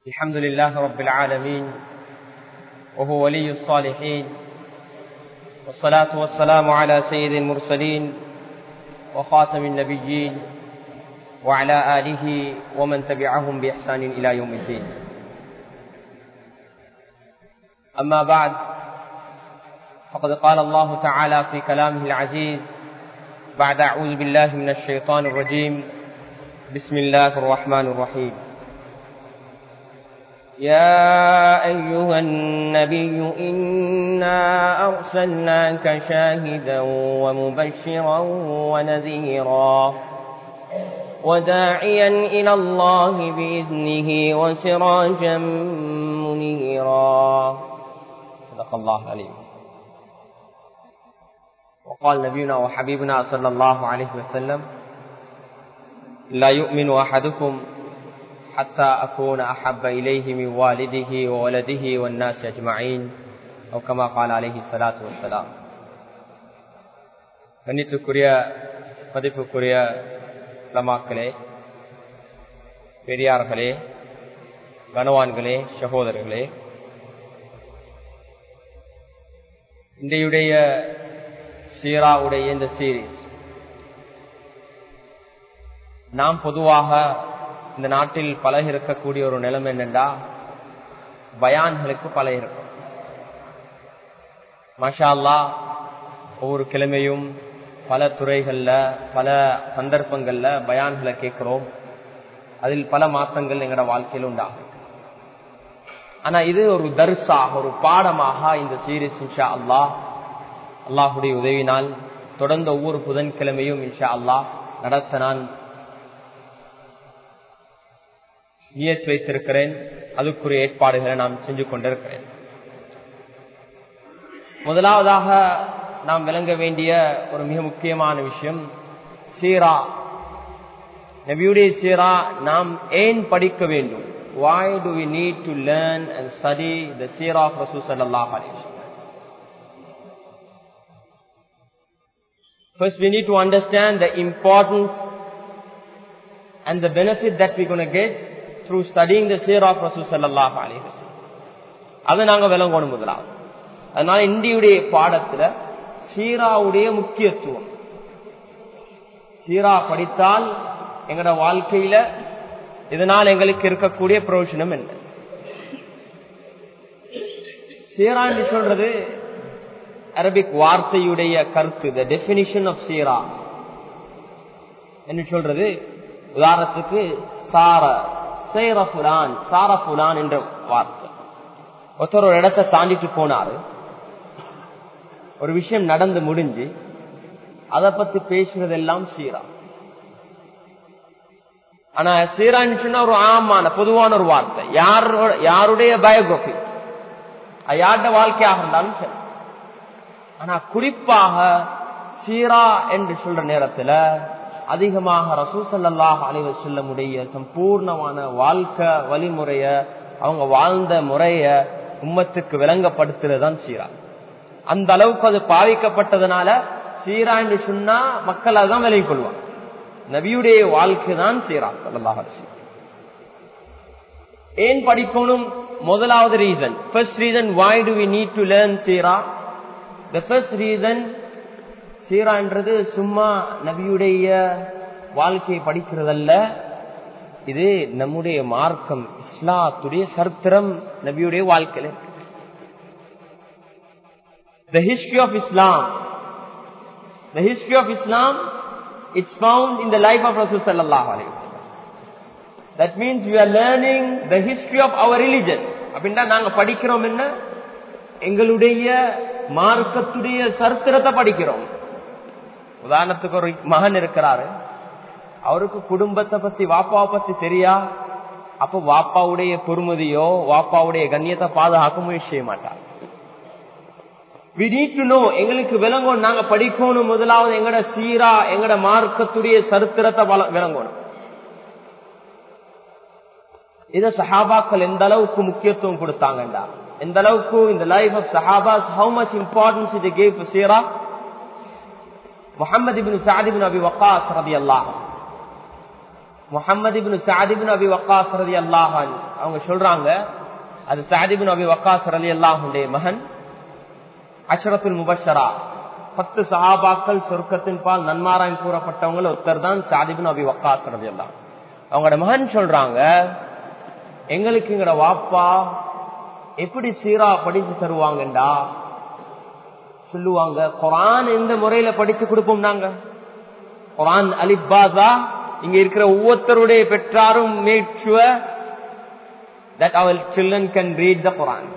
الحمد لله رب العالمين وهو ولي الصالحين والصلاة والسلام على سيد المرسلين وخاتم النبيين وعلى آله ومن تبعهم بإحسان إلى يوم الدين أما بعد فقد قال الله تعالى في كلامه العزيز بعد أعوذ بالله من الشيطان الرجيم بسم الله الرحمن الرحيم يا أيها النبي إنا أرسلناك شاهدا ومبشرا ونذيرا وداعيا إلى الله بإذنه وسراجا منيرا صدق الله العليم وقال نبينا وحبيبنا صلى الله عليه وسلم لا يؤمن أحدكم حتى أكون أحب إليه من والده وولده والناس أجمعين أو كما قال عليه الصلاة والسلام கண்ணித்துக்குரிய மதிப்புக்குரிய லமாக்களே பெரியார்களே கனவான்களே சகோதரர்களே இன்றையுடைய சீராவுடைய இந்த சீரீஸ் நாம் பொதுவாக இந்த நாட்டில் பழக இருக்கக்கூடிய ஒரு நிலைமை என்னென்றா பயான்களுக்கு பழக இருக்கும் மஷா அல்லா ஒவ்வொரு கிழமையும் பல துறைகள்ல பல சந்தர்ப்பங்கள்ல பயான்களை கேட்கிறோம் அதில் பல மாற்றங்கள் எங்களோட வாழ்க்கையில் உண்டாகும் ஆனா இது ஒரு தர்சாக ஒரு பாடமாக இந்த சீரீஸ் இன்ஷா அல்லாஹ் அல்லாஹுடைய உதவினால் தொடர்ந்த ஒவ்வொரு புதன்கிழமையும் இன்ஷா அல்லாஹ் நடத்த நான் நியத் வைத்திருக்கிறேன் அதுக்குரிய ஏற்பாடுகளை நான் செஞ்சு கொண்டிருக்கிறேன் முதலாவதாக நாம் விளங்க வேண்டிய ஒரு மிக முக்கியமான விஷயம் சீரா நபியுடைய சீரா நாம் ஏன் படிக்க வேண்டும் why do we need to learn and study the seerah of Rasul sallallahu alaihi wasallam first we need to understand the importance and the benefit that we're going to get through studying the seerah of Rasul sallallahu alaihi wasallam அதை நாங்க விளங்கணும் முதலாவது அதனால இந்தியுடைய பாடத்துல சீராவுடைய முக்கியத்துவம் சீரா படித்தால் எங்கட வாழ்க்கையில இதனால் எங்களுக்கு இருக்கக்கூடிய பிரயோஜனம் என்ன சீரா என்று சொல்றது அரபிக் வார்த்தையுடைய கருத்து த டெபினிஷன் ஆஃப் சீரா என்று சொல்றது உதாரணத்துக்கு சார சேர புலான் சார புலான் என்ற வார்த்தை ஒருத்தர் ஒரு இடத்தை தாண்டிட்டு போனாரு ஒரு விஷயம் நடந்து முடிஞ்சு அதை பத்தி பேசுறதெல்லாம் சீரா ஆனா சீரான்னு சொன்னா ஒரு ஆமான பொதுவான ஒரு வார்த்தை யாரோட யாருடைய பயோகிராபி யாருடைய வாழ்க்கையாக இருந்தாலும் சரி ஆனா குறிப்பாக சீரா என்று சொல்ற நேரத்துல அதிகமாக ரசூசல்லாஹ் அலைவ செல்லமுடைய சம்பூர்ணமான வாழ்க்கை வழிமுறைய அவங்க வாழ்ந்த முறைய உம்மத்துக்கு விளங்கப்படுத்துறதுதான் சீரா அந்த அளவுக்கு அது பாவிக்கப்பட்டதுனால சீரா என்று சொன்னா மக்கள் அதுதான் விலகி கொள்வாங்க நபியுடைய வாழ்க்கை தான் சீரா சொல்லலாக ஏன் படிக்கணும் முதலாவது reason first reason why do we need to learn சீரா த ஃபர்ஸ்ட் ரீசன் சீரான்றது சும்மா நபியுடைய வாழ்க்கையை படிக்கிறதல்ல இது நம்முடைய மார்க்கம் இஸ்லாத்துடைய சரித்திரம் நபியுடைய வாழ்க்கையில The history of Islam. The history of Islam, it's found in the life of Rasul sallallahu alayhi wa That means we are learning the history of our religion. அப்படின்னா நாங்க படிக்கிறோம் என்ன எங்களுடைய மார்க்கத்துடைய சரித்திரத்தை படிக்கிறோம் உதாரணத்துக்கு ஒரு மகன் இருக்கிறாரு அவருக்கு குடும்பத்தை பத்தி வாப்பாவை பத்தி தெரியா அப்ப வாப்பாவுடைய பொறுமதியோ வாப்பாவுடைய கண்ணியத்தை பாதுகாக்க முயற்சி செய்ய மாட்டார் we need to know எங்களுக்கு விளங்கணும் நாங்க படிக்கணும் முதலாவது எங்கட சீரா எங்கட மார்க்கத்துடைய சரித்திரத்தை விளங்கணும் இத சஹாபாக்கள் எந்த அளவுக்கு முக்கியத்துவம் கொடுத்தாங்கண்டா எந்த அளவுக்கு இந்த லைஃப் ஆஃப் சஹாபாஸ் ஹவு மச் இம்பார்ட்டன்ஸ் இது கேவ் சீரா Muhammad ibn Saad ibn Abi Waqqas ரதி அல்லாஹ் Muhammad ibn Saad ibn Abi Waqqas ரதி அல்லாஹான் அவங்க சொல்றாங்க அது சாதிபின் அபி வக்காஸ் ரதி அல்லாஹுடைய மகன் அஷ்ரத்துல் முபஷரா பத்து சஹாபாக்கள் சொர்க்கத்தின் பால் நன்மாராயம் கூறப்பட்டவங்க ஒருத்தர் தான் சாதிபின் அபி வக்காஸ் ரதி அல்லா அவங்களோட மகன் சொல்றாங்க எங்களுக்கு எங்கட வாப்பா எப்படி சீரா படிச்சு தருவாங்கண்டா சொல்லுவாங்க குரான் எந்த முறையில படிச்சு கொடுப்போம் நாங்க குரான் அலிபாதா இங்க இருக்கிற ஒவ்வொருத்தருடைய பெற்றாரும் make sure that our children can read the Quran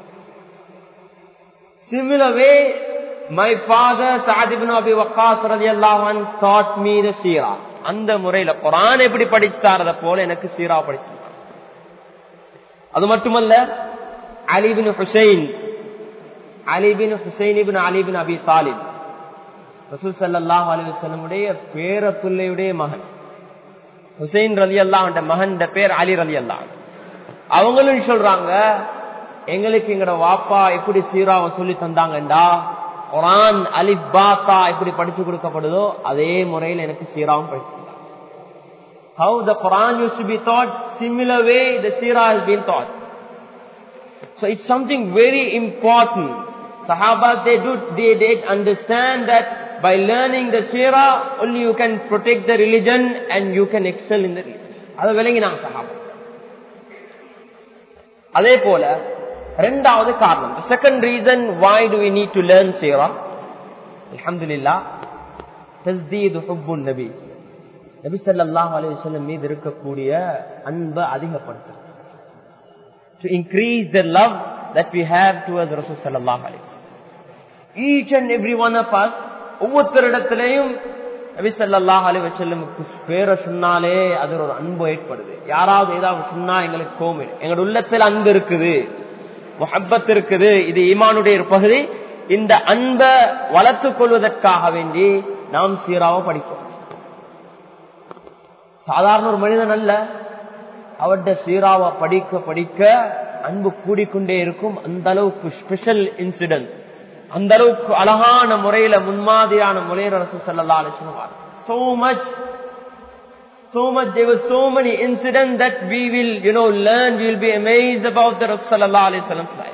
Similar way, my father Sa'ad ibn Abi Waqqas radiallahu anh taught me the சீரா அந்த முறையில குரான் எப்படி படித்தாரத போல எனக்கு சீரா படித்தார் அது மட்டுமல்ல Ali bin Hussain Ali bin Hussain ibn Ali bin Abi Talib ரசூல் சல்லாஹ் அலிவசல்லமுடைய பேர பிள்ளையுடைய மகன் ஹுசைன் ரலி அல்லா மகன் பேர் அலி ரலி அல்லா அவங்களும் சொல்றாங்க எங்களுக்கு எங்கட வாப்பா எப்படி சீராவை சொல்லி தந்தாங்கண்டா குரான் அலிப் பாத்தா எப்படி படிச்சு கொடுக்கப்படுதோ அதே முறையில் எனக்கு சீராவும் படிச்சு How the Quran used to be taught, similar way the Sirah has been taught. So it's something very important. Sahaba, they do, they did understand that by learning the Sirah, only you can protect the religion and you can excel in the religion. அது விளங்கினாங்க சஹாபா அதே போல ரெண்டாவது காரணம் the second reason why do we need to learn Sirah alhamdulillah تزديد حب النبي நபி ஸல்லல்லாஹு அலைஹி வஸல்லம் மீது இருக்கக்கூடிய அன்பை அதிகப்படுத்து to increase the love that we have towards Rasul sallallahu alaihi wasallam each and every one of us ஒவ்வொருத்தரிடத்திலையும் நபி ஸல்லல்லாஹு அலைஹி வஸல்லமுக்கு பேரை சொன்னாலே அது ஒரு அன்பு ஏற்படுது யாராவது ஏதாவது சொன்னா எங்களுக்கு கோவம் எங்களோட உள்ளத்தில் அன்பு இருக்குது முஹப்பத் இருக்குது இது ஈமானுடைய ஒரு பகுதி இந்த அன்பை வளர்த்துக் கொள்வதற்காக வேண்டி நாம் சீராவை படிப்போம் சாதாரண ஒரு மனிதன் அல்ல அவருடைய சீராவை படிக்க படிக்க அன்பு கூடிக்கொண்டே இருக்கும் அந்த அளவுக்கு ஸ்பெஷல் இன்சிடென்ட் அந்த அளவுக்கு அழகான முறையில முன்மாதிரியான முறையில ரசூ சல்லா அலிஸ்வார் so much so much there were so many incidents that we will you know learn we will be amazed about the rasul sallallahu alaihi wasallam's life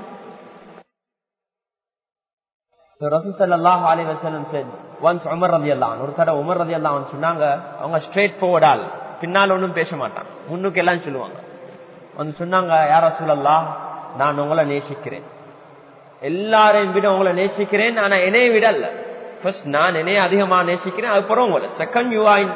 so rasul sallallahu alaihi wasallam said once umar radiyallahu anhu ஒரு தடவை Umar ரதியல்லாஹு அன்ஹு சொன்னாங்க அவங்க straight forward ஆள் பின்னால ஒன்றும் பேச மாட்டாங்க முன்னுக்கு எல்லாம் சொல்லுவாங்க வந்து சொன்னாங்க யார சொல்லலாம் நான் உங்களை நேசிக்கிறேன் எல்லாரையும் விட உங்களை நேசிக்கிறேன் ஆனா என்னைய விட அல்ல ஃபர்ஸ்ட் நான் என்னைய அதிகமா நேசிக்கிறேன் அதுக்கப்புறம் உங்களை செகண்ட் யூ ஆயின்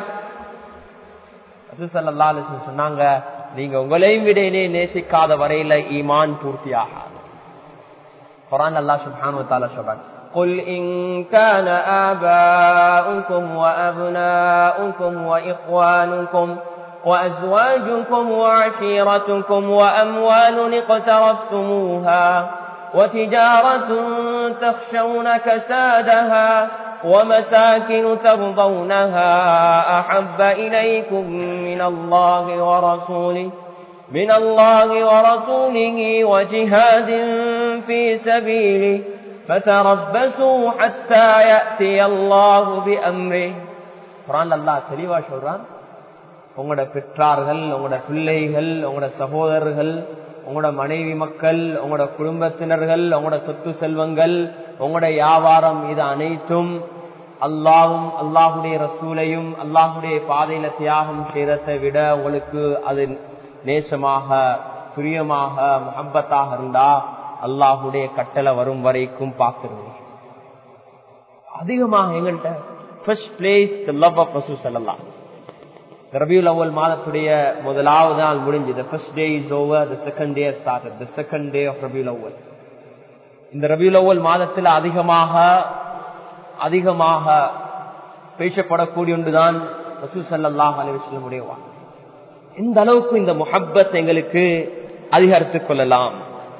சொன்னாங்க நீங்க உங்களையும் விட என்னைய நேசிக்காத வரையில ஈமான் பூர்த்தி ஆகாது குரான் அல்லா சுபானு தாலா சொல்றாங்க قل إن كان آباؤكم وأبناؤكم وإخوانكم وأزواجكم وعشيرتكم وأموال اقترفتموها وتجارة تخشون كسادها ومساكن ترضونها أحب إليكم من الله ورسوله من الله ورسوله وجهاد في سبيله فتربصوا حتى يأتي الله بأمره قرآن الله தெளிவா சொல்றான் உங்களோட பெற்றார்கள் உங்களோட பிள்ளைகள் உங்களோட சகோதரர்கள் உங்களோட மனைவி மக்கள் உங்களோட குடும்பத்தினர்கள் உங்களோட சொத்து செல்வங்கள் உங்களோட வியாபாரம் இது அனைத்தும் அல்லாவும் அல்லாஹுடைய ரசூலையும் அல்லாஹுடைய பாதையில தியாகம் செய்ததை விட உங்களுக்கு அது நேசமாக பிரியமாக முகப்பத்தாக இருந்தா அல்லாஹுடைய கட்டளை வரும் வரைக்கும் பார்க்கிறோம் அதிகமாக எங்கள்கிட்ட first place the love of ரசூ சொல்லலாம் ரபியுல் அவ்வல் மாதத்துடைய முதலாவது நாள் முடிஞ்சது first day is over the second day start the second day of Rabi ul Awwal இந்த ரபியுல் அவ்வல் மாதத்தில் அதிகமாக அதிகமாக பேசப்படக்கூடிய ஒன்றுதான் ரசூ சல்லாஹ் அலிவசல்லமுடைய வாழ் இந்த அளவுக்கு இந்த முஹப்பத் எங்களுக்கு அதிகரித்துக் கொள்ளலாம்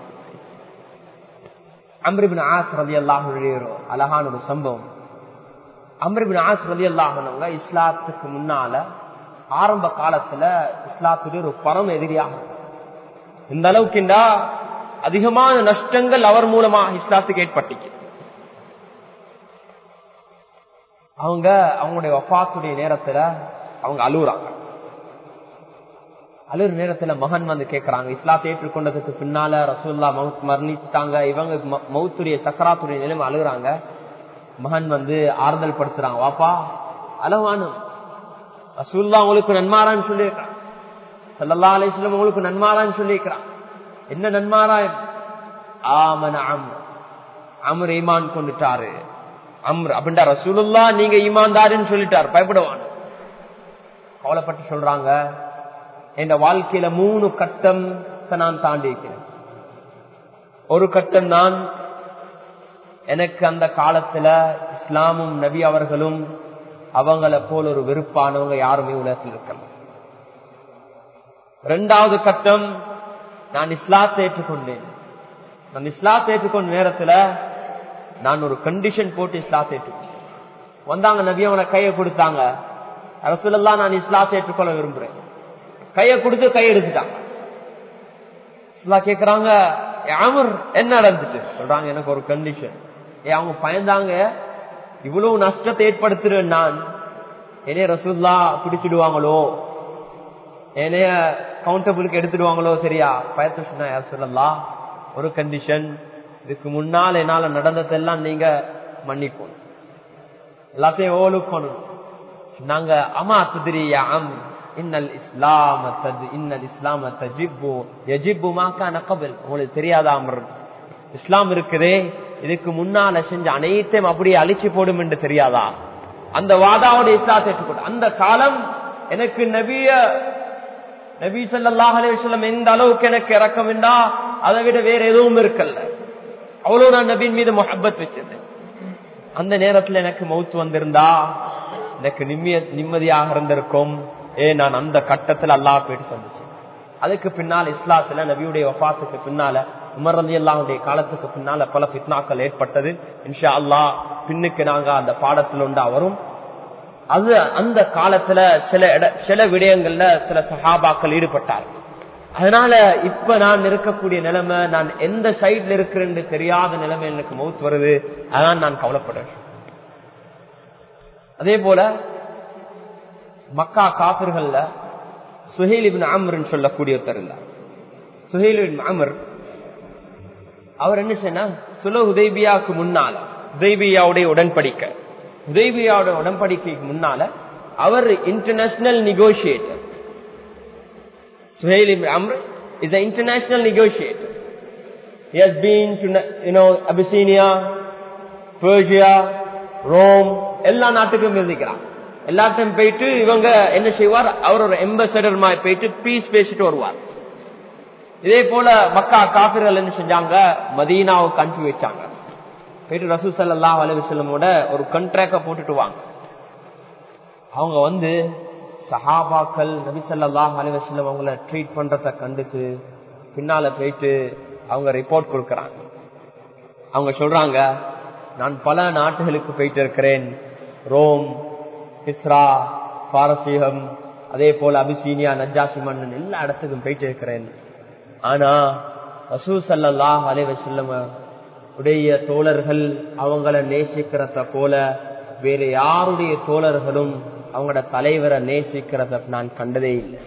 அம்ரிபின் ஆஸ் ரவி அல்லாஹுடைய அழகான ஒரு சம்பவம் அம்ரிபின் ஆஸ் ரவி அல்லாஹனவங்க இஸ்லாத்துக்கு முன்னால ஆரம்ப காலத்துல இஸ்லாத்துடைய ஒரு பரம எதிரியாக இந்த அளவுக்குண்டா அதிகமான நஷ்டங்கள் அவர் மூலமாக இஸ்லாத்துக்கு ஏற்பட்டுச்சு அவங்க அவங்களுடைய வஃத்துடைய நேரத்துல அவங்க அழுகுறாங்க அழுற நேரத்துல மகன் வந்து கேக்குறாங்க இஸ்லாத்தை ஏற்றுக்கொண்டதுக்கு பின்னால ரசூல்லா மவுத் மரணிச்சுட்டாங்க இவங்க ம- மவுத்துடைய சக்கராத்துடைய நிலைமை அழுகுறாங்க மகன் வந்து ஆறுதல் படுத்துறாங்க வாப்பா அளவானும் ரசூல்லா உங்களுக்கு நன்மாரான்னு சொல்லியிருக்கான் சல்லல்லா அலிஸ்லம் உங்களுக்கு நன்மாரான்னு சொல்லியிருக்கிறான் என்ன நன்மாராயம் ஆமன அம்ர் அம்ர் ஈமான் கொண்டுட்டாரு அம்ர் அப்படின்டா ரசூலுல்லா நீங்க ஈமான்தாருன்னு சொல்லிட்டாரு பயப்படுவான் கவலைப்பட்டு சொல்றாங்க என் வாழ்க்கையில மூணு கட்டம் நான் தாண்டி இருக்கிறேன் ஒரு கட்டம் நான் எனக்கு அந்த காலத்துல இஸ்லாமும் நபி அவர்களும் அவங்கள போல ஒரு வெறுப்பானவங்க யாருமே உலகத்தில் இருக்கல இரண்டாவது கட்டம் நான் இஸ்லாத்தை ஏற்றுக்கொண்டேன் நான் இஸ்லாத்தை ஏற்றுக்கொண்ட நேரத்துல நான் ஒரு கண்டிஷன் போட்டு இஸ்லாத்தை ஏற்றுக்கொண்டேன் வந்தாங்க நபி அவனை கையை கொடுத்தாங்க அரசுலாம் நான் இஸ்லாத்தை ஏற்றுக்கொள்ள விரும்புறேன் கையை கொடுத்து கை எடுத்துட்டாங்க இஸ்லா கேக்குறாங்க அமர் என்ன நடந்துச்சு சொல்றாங்க எனக்கு ஒரு கண்டிஷன் ஏ அவங்க பயந்தாங்க இவ்வளவு நஷ்டத்தை ஏற்படுத்துறேன் நான் என்னைய ரசூல்லா பிடிச்சிடுவாங்களோ என்னைய கவுண்டபிளுக்கு எடுத்துடுவாங்களோ சரியா பயத்து சொன்னா யார் சொல்லலாம் ஒரு கண்டிஷன் இதுக்கு முன்னால் என்னால நடந்ததெல்லாம் நீங்க மன்னிக்கணும் எல்லாத்தையும் ஓலுக் பண்ணணும் சொன்னாங்க அம்மா துதிரியா அம் இன்னல் இஸ்லாம் இன்னல் இஸ்லாம தஜிப்பு எஜிப்பு மாக்கான கபில் உங்களுக்கு தெரியாதா அமர் இஸ்லாம் இருக்குதே இதுக்கு முன்னால செஞ்ச அனைத்தையும் அப்படியே அழிச்சு போடும் என்று தெரியாதா அந்த வாதாவோட இஸ்லாத்தை ஏற்றுக்கொண்டு அந்த காலம் எனக்கு நபிய நபி ஸல்லல்லாஹு அலைஹி வஸல்லம் எந்த அளவுக்கு எனக்கு இறக்கம் வேண்டா அதை விட வேற எதுவும் இருக்கல்ல அவ்வளவு நான் நபியின் மீது முஹப்பத் வச்சிருந்தேன் அந்த நேரத்துல எனக்கு மவுத்து வந்திருந்தா எனக்கு நிம்மதிய நிம்மதியாக இருந்திருக்கும் ஏ நான் அந்த கட்டத்துல அல்லாஹ் போயிட்டு வந்துச்சு அதுக்கு பின்னால் இஸ்லாத்துல நபியுடைய வஃபாத்துக்கு பின்னால உமர் ரலி அல்லாஹுடைய காலத்துக்கு பின்னால பல பித்னாக்கள் ஏற்பட்டது இன்ஷா அல்லாஹ் பின்னுக்கு நாங்க அந்த பாடத்துல உண்டா வரும் அது அந்த காலத்துல சில இட சில விடயங்கள்ல சில சஹாபாக்கள் ஈடுபட்டார்கள் அதனால இப்ப நான் இருக்கக்கூடிய நிலைமை நான் எந்த சைட்ல இருக்கிறேன்னு தெரியாத நிலைமை எனக்கு மவுத் வருது அதான் நான் கவலைப்படுறேன் அதே போல மக்கா காப்பிர்கள்ல சுஹேல் இபின் அமர்ன்னு சொல்லக்கூடிய ஒருத்தர் இருந்தார் சுஹேல் இபின் அமர் அவர் என்ன சொன்னா சுல உதய்பியாவுக்கு முன்னால உதய்பியாவுடைய உடன்படிக்கை உதய்பியாவோட உடன்படிக்கைக்கு முன்னால அவர் international negotiator Suhail ibn Amr is a international negotiator He has been to, you know, Abyssinia, Persia, Rome, எல்லா நாட்டுக்கும் இருந்திருக்கிறார் எல்லாத்தையும் போயிட்டு இவங்க என்ன செய்வார் அவர் ஒரு எம்பசடர் மாதிரி போயிட்டு பீஸ் பேசிட்டு வருவார் இதே போல மக்கா காபிர்கள் என்ன செஞ்சாங்க மதீனாவுக்கு அனுப்பி வச்சாங்க போயிட்டு ரசூ சல்லா அலுவலமோட ஒரு கண்ட்ராக்ட போட்டுட்டு வாங்க அவங்க வந்து சஹாபாக்கள் நபி சல்லாஹ் அலுவலம் அவங்கள ட்ரீட் பண்றத கண்டுட்டு பின்னால போயிட்டு அவங்க ரிப்போர்ட் கொடுக்கறாங்க அவங்க சொல்றாங்க நான் பல நாட்டுகளுக்கு போயிட்டு இருக்கிறேன் ரோம் இஸ்ரா பாரசீகம் அதே போல அபிசீனியா நஜாசி மன்னன் எல்லா இடத்துக்கும் போயிட்டு இருக்கிறேன் ஆனா ரசூ சல்லாஹ் அலைவசல்லம் உடைய தோழர்கள் அவங்கள நேசிக்கிறத போல வேற யாருடைய தோழர்களும் அவங்களோட தலைவரை நேசிக்கிறத நான் கண்டதே இல்லை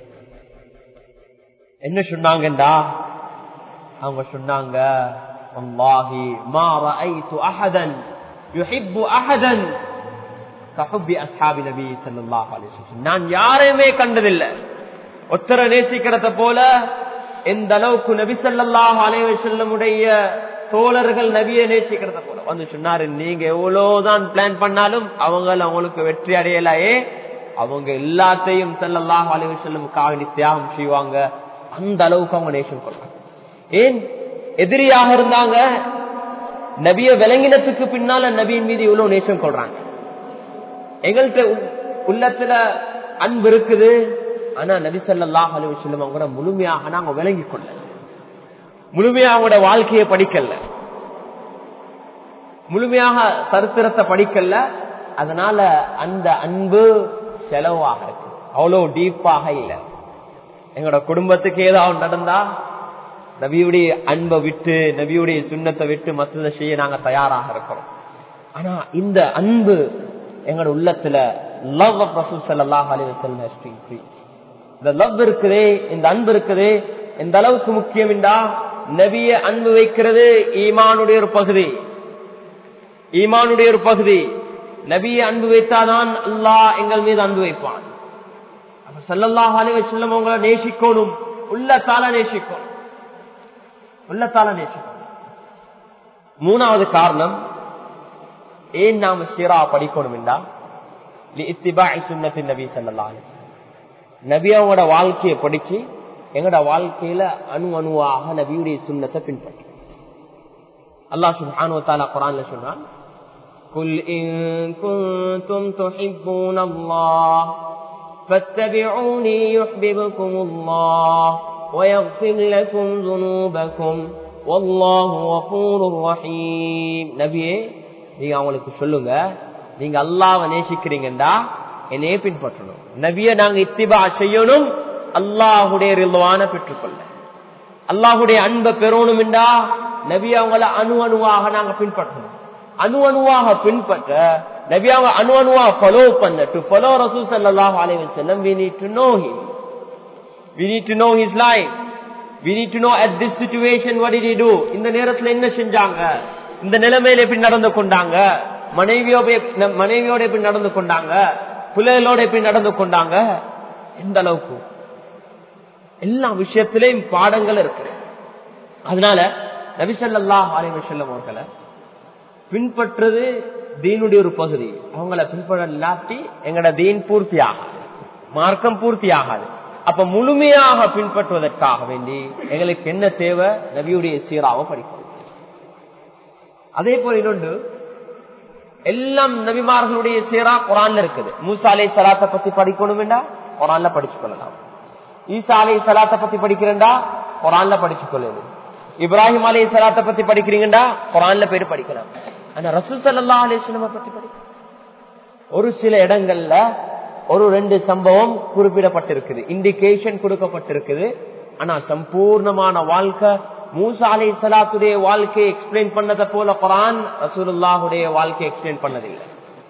என்ன சொன்னாங்கண்டா அவங்க சொன்னாங்க அல்லாஹி மா ரஅய்து அஹதன் யுஹிப்பு அஹதன் கஹுப்பி அஸ்ஹாபி நபி ஸல்லல்லாஹு அலைஹி வஸல்லம் நான் யாரையுமே கண்டதில்லை ஒத்தர நேசிக்கிறத போல எந்த அளவுக்கு நபி ஸல்லல்லாஹு அலைஹி வஸல்லமுடைய தோழர்கள் நபியை நேசிக்கிறத போல வந்து சொன்னாரு நீங்க எவ்வளவுதான் பிளான் பண்ணாலும் அவங்க அவங்களுக்கு வெற்றி அடையலையே அவங்க எல்லாத்தையும் ஸல்லல்லாஹு அலைஹி வஸல்லமுக்காக தியாகம் செய்வாங்க அந்த அளவுக்கு அவங்க நேசம் கொள்றாங்க ஏன் எதிரியாக இருந்தாங்க நபிய விளங்கினத்துக்கு பின்னால நபியின் மீது இவ்வளவு நேசம் கொள்றாங்க எங்கள்கிட்ட உள்ளத்துல அன்பு இருக்குது ஆனா நபி சொல்லாஹ் அலி வசல்லம் அவங்க முழுமையாக நாங்க விளங்கி கொள்ள முழுமையாக அவங்களோட வாழ்க்கையை படிக்கல முழுமையாக சரித்திரத்தை படிக்கல அதனால அந்த அன்பு செலவாக இருக்கு அவ்வளவு டீப்பாக இல்லை எங்களோட குடும்பத்துக்கு ஏதாவது நடந்தா நபியுடைய அன்பை விட்டு நபியுடைய சுண்ணத்தை விட்டு மற்றதை செய்ய நாங்க தயாராக இருக்கிறோம் ஆனா இந்த அன்பு எங்களோட உள்ளத்துல லவ் ஆஃப் ரசூல் ஸல்லல்லாஹு அலைஹி வஸல்லம் has to increase இந்த லவ் இருக்குதே இந்த அன்பு இருக்குதே எந்த அளவுக்கு முக்கியம் என்றா நபிய அன்பு வைக்கிறது ஈமானுடைய ஒரு பகுதி ஈமானுடைய ஒரு பகுதி நபிய அன்பு வைத்தாதான் அல்லாஹ் எங்கள் மீது அன்பு வைப்பான் அப்ப சல்லல்லாஹ் அலைஹி வஸல்லம் உங்களை நேசிக்கணும் உள்ளத்தால நேசிக்கணும் உள்ளத்தால நேசிக்கணும் மூணாவது காரணம் ஏன் நாம சீரா படிக்கணும் என்றா இத்திபாய் சுன்னத்தின் நபி சல்லல்லாஹு அலைஹி வஸல்லம் நபி அவங்களோட வாழ்க்கையை படிச்சு எங்களோட வாழ்க்கையில அணு அணுவாக நபியுடைய சுண்ணத்தை பின்பற்ற அல்லாஹ் சுப்ஹானஹு வ தஆலா குர்ஆன்ல சொன்னான் قل إن كنتم تحبون الله فاتبعوني يحببكم الله ويغفر لكم ذنوبكم والله غفور رحيم நபியே நீங்க அவங்களுக்கு சொல்லுங்க நீங்க அல்லாஹ்வை நேசிக்கிறீங்கடா என்னையே பின்பற்றணும் நபியை நாங்க இத்திபா செய்யணும் அல்லாஹுடைய ரில்வான பெற்றுக்கொள்ள அல்லாஹுடைய அன்பை பெறணும் என்றா நபி அவங்கள அணு அணுவாக நாங்க பின்பற்றணும் அணு அணுவாக பின்பற்ற நபி அவங்க அணு அணுவாக ஃபாலோ பண்ண டு ஃபாலோ ரசூ சல்லாஹ் அலைஹி வஸல்லம் we need to know him we need to know his life we need to know at this situation what did he do இந்த நேரத்துல என்ன செஞ்சாங்க இந்த நிலைமையில எப்படி நடந்து கொண்டாங்க மனைவியோட மனைவியோட எப்படி நடந்து கொண்டாங்க பிள்ளைகளோட எப்படி நடந்து கொண்டாங்க எந்த அளவுக்கு எல்லா விஷயத்திலையும் பாடங்கள் இருக்கு அதனால நபிசல்லா அலைவசல்லம் அவர்களை பின்பற்றுறது தீனுடைய ஒரு பகுதி அவங்கள பின்பற்ற இல்லாட்டி எங்கட தீன் பூர்த்தி ஆகாது மார்க்கம் பூர்த்தி ஆகாது அப்ப முழுமையாக பின்பற்றுவதற்காக வேண்டி எங்களுக்கு என்ன தேவை நபியுடைய சீராவை படிக்கணும் அதே போல இன்னொன்று எல்லாம் நபிமார்களுடைய சீரா குரான்ல இருக்குது மூசா அலை சலாத்தை பத்தி படிக்கணும் வேண்டா குரான்ல படிச்சு கொள்ளலாம் ஈசா அலை சலாத்தை பத்தி படிக்கிறேன்டா குரான்ல படிச்சு கொள்ளது இப்ராஹிம் அலை சலாத்தை பத்தி படிக்கிறீங்கடா குரான்ல போயிட்டு படிக்கலாம் ஆனா ரசூல் சல்லா அலிஸ்லம பத்தி படிக்க ஒரு சில இடங்கள்ல ஒரு ரெண்டு சம்பவம் குறிப்பிடப்பட்டிருக்குது இண்டிகேஷன் கொடுக்கப்பட்டிருக்குது ஆனா சம்பூர்ணமான வாழ்க்கை மூசா அலை சலாத்துடைய வாழ்க்கையை எக்ஸ்பிளைன் பண்ணதை போல குரான் ரசூலுல்லாஹுடைய வாழ்க்கையை எக்ஸ்பிளைன் பண்ணதில்லை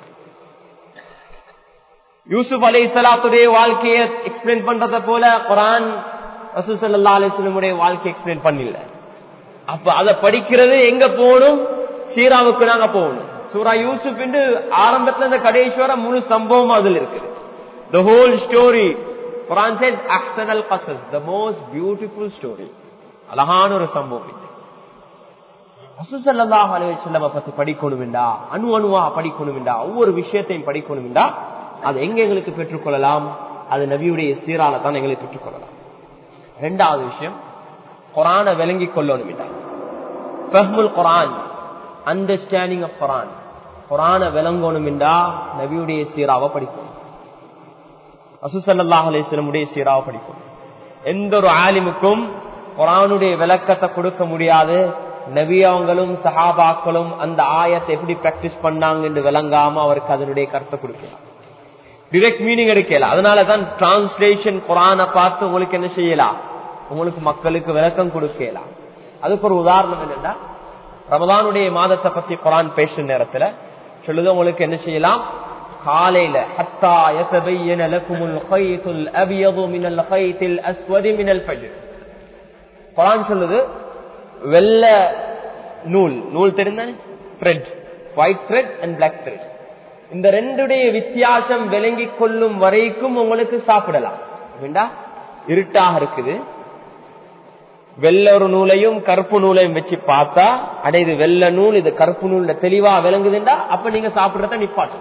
யூசுப் அலை சலாத்துடைய வாழ்க்கையை எக்ஸ்பிளைன் பண்றதை போல குரான் ரசூல் சல்லா அலிஸ்லமுடைய வாழ்க்கையை எக்ஸ்பிளைன் பண்ணல அப்ப அதை படிக்கிறது எங்க போகணும் சீராவுக்கு நாங்க போகணும் சூரா யூசுப் என்று ஆரம்பத்துல இந்த கடைஸ்வர முழு சம்பவம் அதுல இருக்குது the whole story Quran says ahsanal qasas the most beautiful story அழகான ஒரு சம்பவம் இது ரசூசல்லாஹ் அலுவலம் பத்தி படிக்கணும் வேண்டா அணு அணுவா படிக்கணும் வேண்டா ஒவ்வொரு விஷயத்தையும் படிக்கணும் வேண்டா அது எங்க எங்களுக்கு பெற்றுக்கொள்ளலாம் அது நபியுடைய சீரால தான் எங்களுக்கு பெற்றுக்கொள்ளலாம் ரெண்டாவது விஷயம் குரான விளங்கி கொள்ளணும் வேண்டா ஃபஹ்முல் குரான் அண்டர்ஸ்டாண்டிங் ஆஃப் குரான் குரான விளங்கணும் என்றா நபியுடைய சீராவை படிக்கணும் அசுசல்லாஹ் அலிஸ்லமுடைய சீராவை படிக்கணும் எந்த ஒரு ஆலிமுக்கும் குரானுடைய விளக்கத்தை கொடுக்க முடியாது நபியாவங்களும் சஹாபாக்களும் அந்த ஆயத்தை எப்படி பிராக்டிஸ் பண்ணாங்க என்று விளங்காம அவருக்கு அதனுடைய கருத்தை கொடுக்கலாம் டிரெக்ட் மீனிங் எடுக்கலாம் அதனாலதான் டிரான்ஸ்லேஷன் குரானை பார்த்து உங்களுக்கு என்ன செய்யலாம் உங்களுக்கு மக்களுக்கு விளக்கம் கொடுக்கலாம் அதுக்கு ஒரு உதாரணம் என்னன்னா ரமதானுடைய மாதத்தை பத்தி குரான் பேசுற நேரத்துல சொல்லுது உங்களுக்கு என்ன செய்யலாம் காலையில ஹத்தா யதபையன லகுமுல் கைத்துல் அபியது மினல் கைத்தில் அஸ்வதி மினல் ஃபஜ்ர் குரான் சொல்லுது வெள்ள நூல் நூல் தெரிந்தானே thread white thread and black thread இந்த ரெண்டுடைய வித்தியாசம் விளங்கி கொள்ளும் வரைக்கும் உங்களுக்கு சாப்பிடலாம் வேண்டா இருட்டாக இருக்குது வெள்ள ஒரு நூலையும் கருப்பு நூலையும் வச்சு பார்த்தா அடே இது வெள்ள நூல் இது கருப்பு நூல்ல தெளிவா விளங்குதுண்டா அப்ப நீங்க சாப்பிடுறத நிப்பாட்டு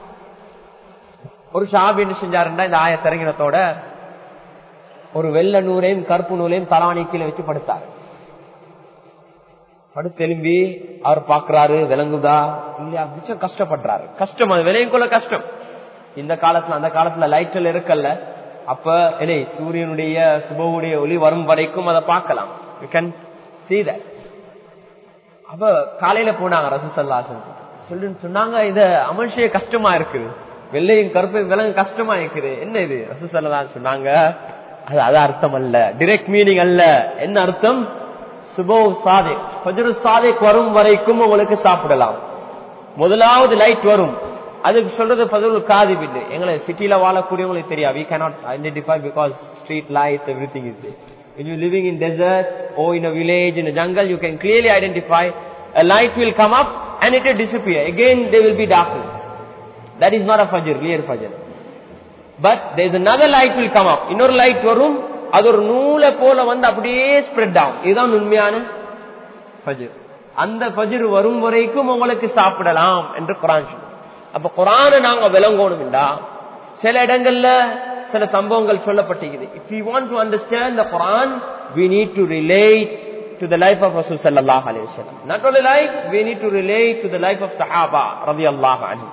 ஒரு ஷாப் என்ன செஞ்சாருண்டா இந்த ஆயத்திறங்கினத்தோட ஒரு வெள்ள நூலையும் கருப்பு நூலையும் தலாணி கீழே வச்சு படுத்தாரு படுத்தெலும்பி அவர் பாக்குறாரு விளங்குதா இல்லையா மிச்சம் கஷ்டப்படுறாரு கஷ்டம் அது விளையும் கொள்ள கஷ்டம் இந்த காலத்துல அந்த காலத்துல லைட்ல இருக்கல்ல அப்ப என்ன சூரியனுடைய சுபவுடைய ஒளி வரும் வரைக்கும் அதை பார்க்கலாம் யூ கேன் see that அப்ப காலையில போனாங்க ரசூசல்லாசன் சொல்லு சொன்னாங்க இத அமல் செய்ய கஷ்டமா இருக்குது வெள்ளையும் கருப்பையும் விலங்கு கஷ்டமா இருக்குது என்ன இது ரசூசல்லாஸ் சொன்னாங்க அது அது அர்த்தம் அல்ல டிரெக்ட் மீனிங் அல்ல என்ன அர்த்தம் சுபோ சாதிக் ஃபஜ்ரு சாதிக் வரும் வரைக்கும் உங்களுக்கு சாப்பிடலாம் முதலாவது லைட் வரும் அதுக்கு சொல்றது பதில் காதி இல்லை எங்களை சிட்டில வாழக்கூடியவங்களுக்கு தெரியாது we cannot identify because street lights everything is there when you living in desert or in a village in a jungle you can clearly identify a light will come up and it will disappear again there will be darkness that is not a fajr clear fajr but there is another light will come up இன்னொரு light வரும் அது ஒரு நூலை போல வந்து அப்படியே spread ஆகும் இதுதான் உண்மையான ஃபஜ்ர் அந்த ஃபஜ்ர் வரும் வரைக்கும் உங்களுக்கு சாப்பிடலாம் என்று குரான் சொல்லுது அப்ப குரானை நாங்க விளங்கணும்டா சில இடங்கள்ல சில சம்பவங்கள் சொல்லப்பட்டிருக்குது if you want to understand the Quran we need to relate to the life of ரசூல் ஸல்லல்லாஹு அலைஹி வஸல்லம் not only life we need to relate to the life of சஹாபா ரலியல்லாஹு அன்ஹு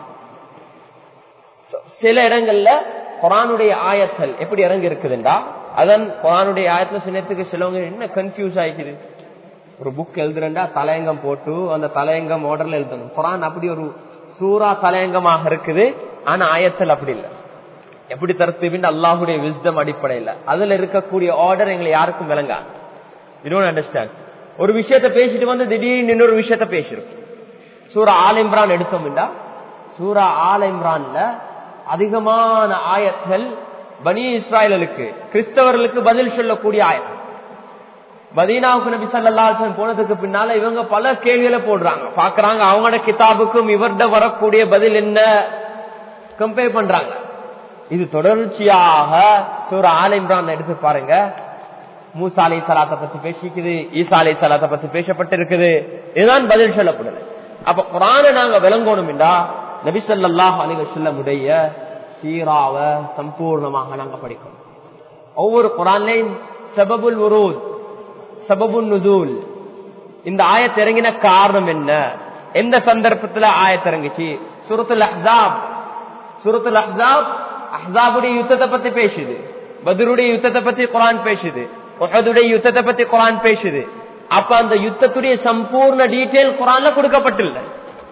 சில இடங்கள்ல குரானுடைய ஆயத்தல் எப்படி இறங்கி இருக்குதுண்டா அதன் குரானுடைய ஆயத்துல சின்னத்துக்கு சிலவங்க என்ன கன்ஃபியூஸ் ஆயிக்குது ஒரு புக் எழுதுறா தலையங்கம் போட்டு அந்த தலையங்கம் ஆர்டர்ல எழுதணும் குரான் அப்படி ஒரு சூறா தலையங்கமாக இருக்குது ஆனா ஆயத்தல் அப்படி இல்லை எப்படி தரத்துபின் அல்லாஹுடைய விஸ்டம் அடிப்படையில் அதுல இருக்கக்கூடிய ஆர்டர் எங்களை யாருக்கும் விளங்காது யூ அண்டர்ஸ்டாண்ட் ஒரு விஷயத்த பேசிட்டு வந்து திடீர்னு இன்னொரு விஷயத்த பேசிடும் சூரா ஆல் இம்ரான் எடுத்தோம்டா சூரா ஆல் இம்ரான்ல அதிகமான ஆயத்தல் பனி இஸ்ராயலுக்கு கிறிஸ்தவர்களுக்கு பதில் சொல்லக்கூடிய ஆயத்தல் மதீனாவுக்கு நபி சல்லாசன் போனதுக்கு பின்னால இவங்க பல கேள்விகளை போடுறாங்க பாக்குறாங்க அவங்களோட கிதாபுக்கும் இவர்ட வரக்கூடிய பதில் என்ன கம்பேர் பண்றாங்க இது தொடர்ச்சியாக சூர ஆல் இம்ரான் எடுத்து பாருங்க மூசாலை சலாத்தை பத்தி பேசிக்குது ஈசாலை சலாத்தை பத்தி பேசப்பட்டிருக்குது இதுதான் பதில் சொல்லப்படுது அப்ப குரான நாங்க விளங்கணும்டா நபிசல்லாஹ் அலிக சொல்லமுடைய சீராவ சம்பூர்ணமாக நாங்க படிக்கணும் ஒவ்வொரு குரான்லையும் சபபுல் உரூத் சபபுல் நுதூல் இந்த ஆயத் இறங்கின காரணம் என்ன எந்த சந்தர்ப்பத்துல ஆயத் இறங்குச்சு சுரத்துல் அஹ்தாப் சுரத்துல் அஹ்தாப் அஹ்தாபுடைய யுத்தத்தை பத்தி பேசுது பதருடைய யுத்தத்தை பத்தி குரான் பேசுது உஹதுடைய யுத்தத்தை பத்தி குரான் பேசுது அப்ப அந்த யுத்தத்துடைய சம்பூர்ண டீட்டெயில் குரான்ல கொடுக்கப்பட்டில்லை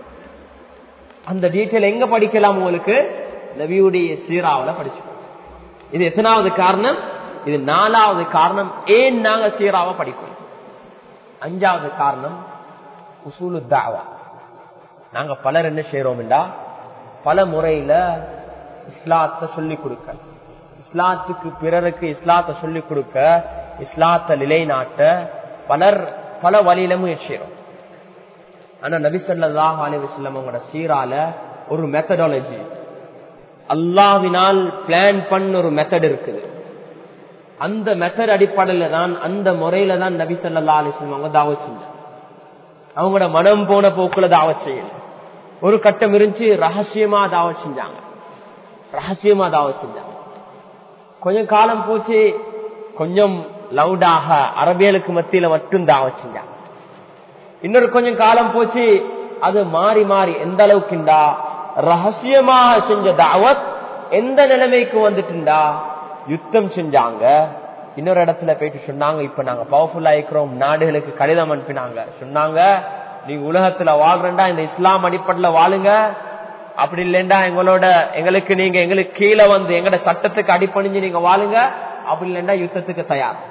அந்த டீட்டெயில் எங்க படிக்கலாம் உங்களுக்கு நபியுடைய சீராவில படிச்சு இது எத்தனாவது காரணம் இது நாலாவது காரணம் ஏன் நாங்க சீராவை படிக்கணும் அஞ்சாவது காரணம் உசூலு தாவா நாங்க பலர் என்ன செய்யறோம்டா பல முறையில இஸ்லாத்தை சொல்லி கொடுக்க இஸ்லாத்துக்கு பிறருக்கு இஸ்லாத்தை சொல்லி கொடுக்க இஸ்லாத்தை நிலைநாட்ட பலர் பல வழியில முயற்சி செய்யறோம் ஆனா நபிசல்லாஹ் அலிவசல்லம் அவங்களோட சீரால ஒரு மெத்தடாலஜி அல்லாவினால் பிளான் பண்ண ஒரு மெத்தட் இருக்குது அந்த மெத்தட் அடிப்படையில தான் அந்த முறையில தான் நபி சல்லா அலிஸ்லம் அவங்க தாவத் செஞ்சாங்க அவங்களோட மனம் போன போக்குல தாவத் செய்யல ஒரு கட்டம் இருந்துச்சு ரகசியமா தாவத் செஞ்சாங்க ரகசியமா தாவத் செஞ்சாங்க கொஞ்சம் காலம் போச்சு கொஞ்சம் லவுடாக அரபியலுக்கு மத்தியில மட்டும் தாவத் செஞ்சாங்க இன்னொரு கொஞ்சம் காலம் போச்சு அது மாறி மாறி எந்த அளவுக்குண்டா ரகசியமாக செஞ்ச தாவத் எந்த நிலைமைக்கு வந்துட்டுண்டா யுத்தம் செஞ்சாங்க இன்னொரு இடத்துல போயிட்டு சொன்னாங்க இப்ப நாங்க பவர்ஃபுல்லா இருக்கிறோம் நாடுகளுக்கு கடிதம் அனுப்பினாங்க சொன்னாங்க நீங்க உலகத்துல வாழ்றா இந்த இஸ்லாம் அடிப்படையில வாழுங்க அப்படி இல்லைண்டா எங்களோட எங்களுக்கு நீங்க எங்களுக்கு கீழே வந்து எங்களோட சட்டத்துக்கு அடிப்பணிஞ்சு நீங்க வாழுங்க அப்படி இல்லைண்டா யுத்தத்துக்கு தயார்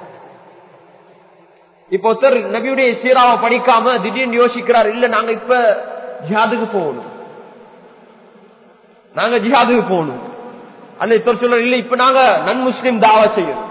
இப்ப ஒருத்தர் நபியுடைய சீராவை படிக்காம திடீர்னு யோசிக்கிறார் இல்ல நாங்க இப்ப ஜிஹாதுக்கு போகணும் நாங்க ஜிஹாதுக்கு போகணும் அல்ல இப்ப சொல்ற இல்ல இப்ப நாங்க நன் முஸ்லிம் தாவா செய்யணும்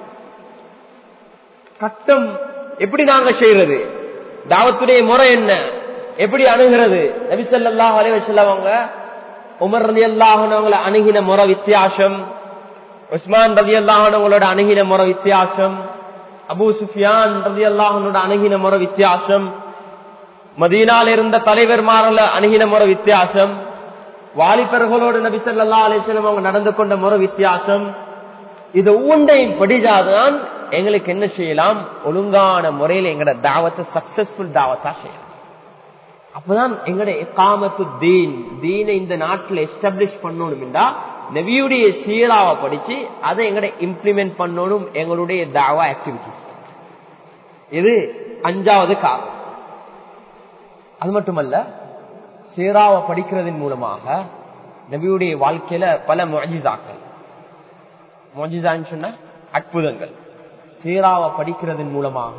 கட்டம் எப்படி நாங்க செய்யறது தாவத்துடைய முறை என்ன எப்படி அணுகிறது நபிசல்லா அலைவசல்லவங்க உமர் ரதி அல்லாஹனவங்களை அணுகின முறை வித்தியாசம் உஸ்மான் ரதி அல்லாஹனவங்களோட அணுகின முறை வித்தியாசம் அபு சுஃபியான் ரதி அல்லாஹனோட அணுகின முறை வித்தியாசம் மதீனால இருந்த தலைவர்மாரில் அணுகின முறை வித்தியாசம் வாலிபர்களோடு நபி சொல்லா அலிஸ்லம் அவங்க நடந்து கொண்ட முறை வித்தியாசம் இது ஒவ்வொன்றையும் படிதாதான் எங்களுக்கு என்ன செய்யலாம் ஒழுங்கான முறையில் எங்களோட தாவத்தை சக்சஸ்ஃபுல் தாவத்தா செய்யலாம் அப்பதான் எங்களோட காமத்து தீன் தீனை இந்த நாட்டில் எஸ்டாப்ளிஷ் பண்ணணும்டா நபியுடைய சீராவை படிச்சு அதை எங்கட இம்ப்ளிமெண்ட் பண்ணணும் எங்களுடைய தாவா ஆக்டிவிட்டிஸ் இது அஞ்சாவது காரணம் அது மட்டுமல்ல சீராவை படிக்கிறதன் மூலமாக நபியுடைய வாழ்க்கையில பல மொஜிசாக்கள் மொஜிசான்னு சொன்ன அற்புதங்கள் சீராவை படிக்கிறதன் மூலமாக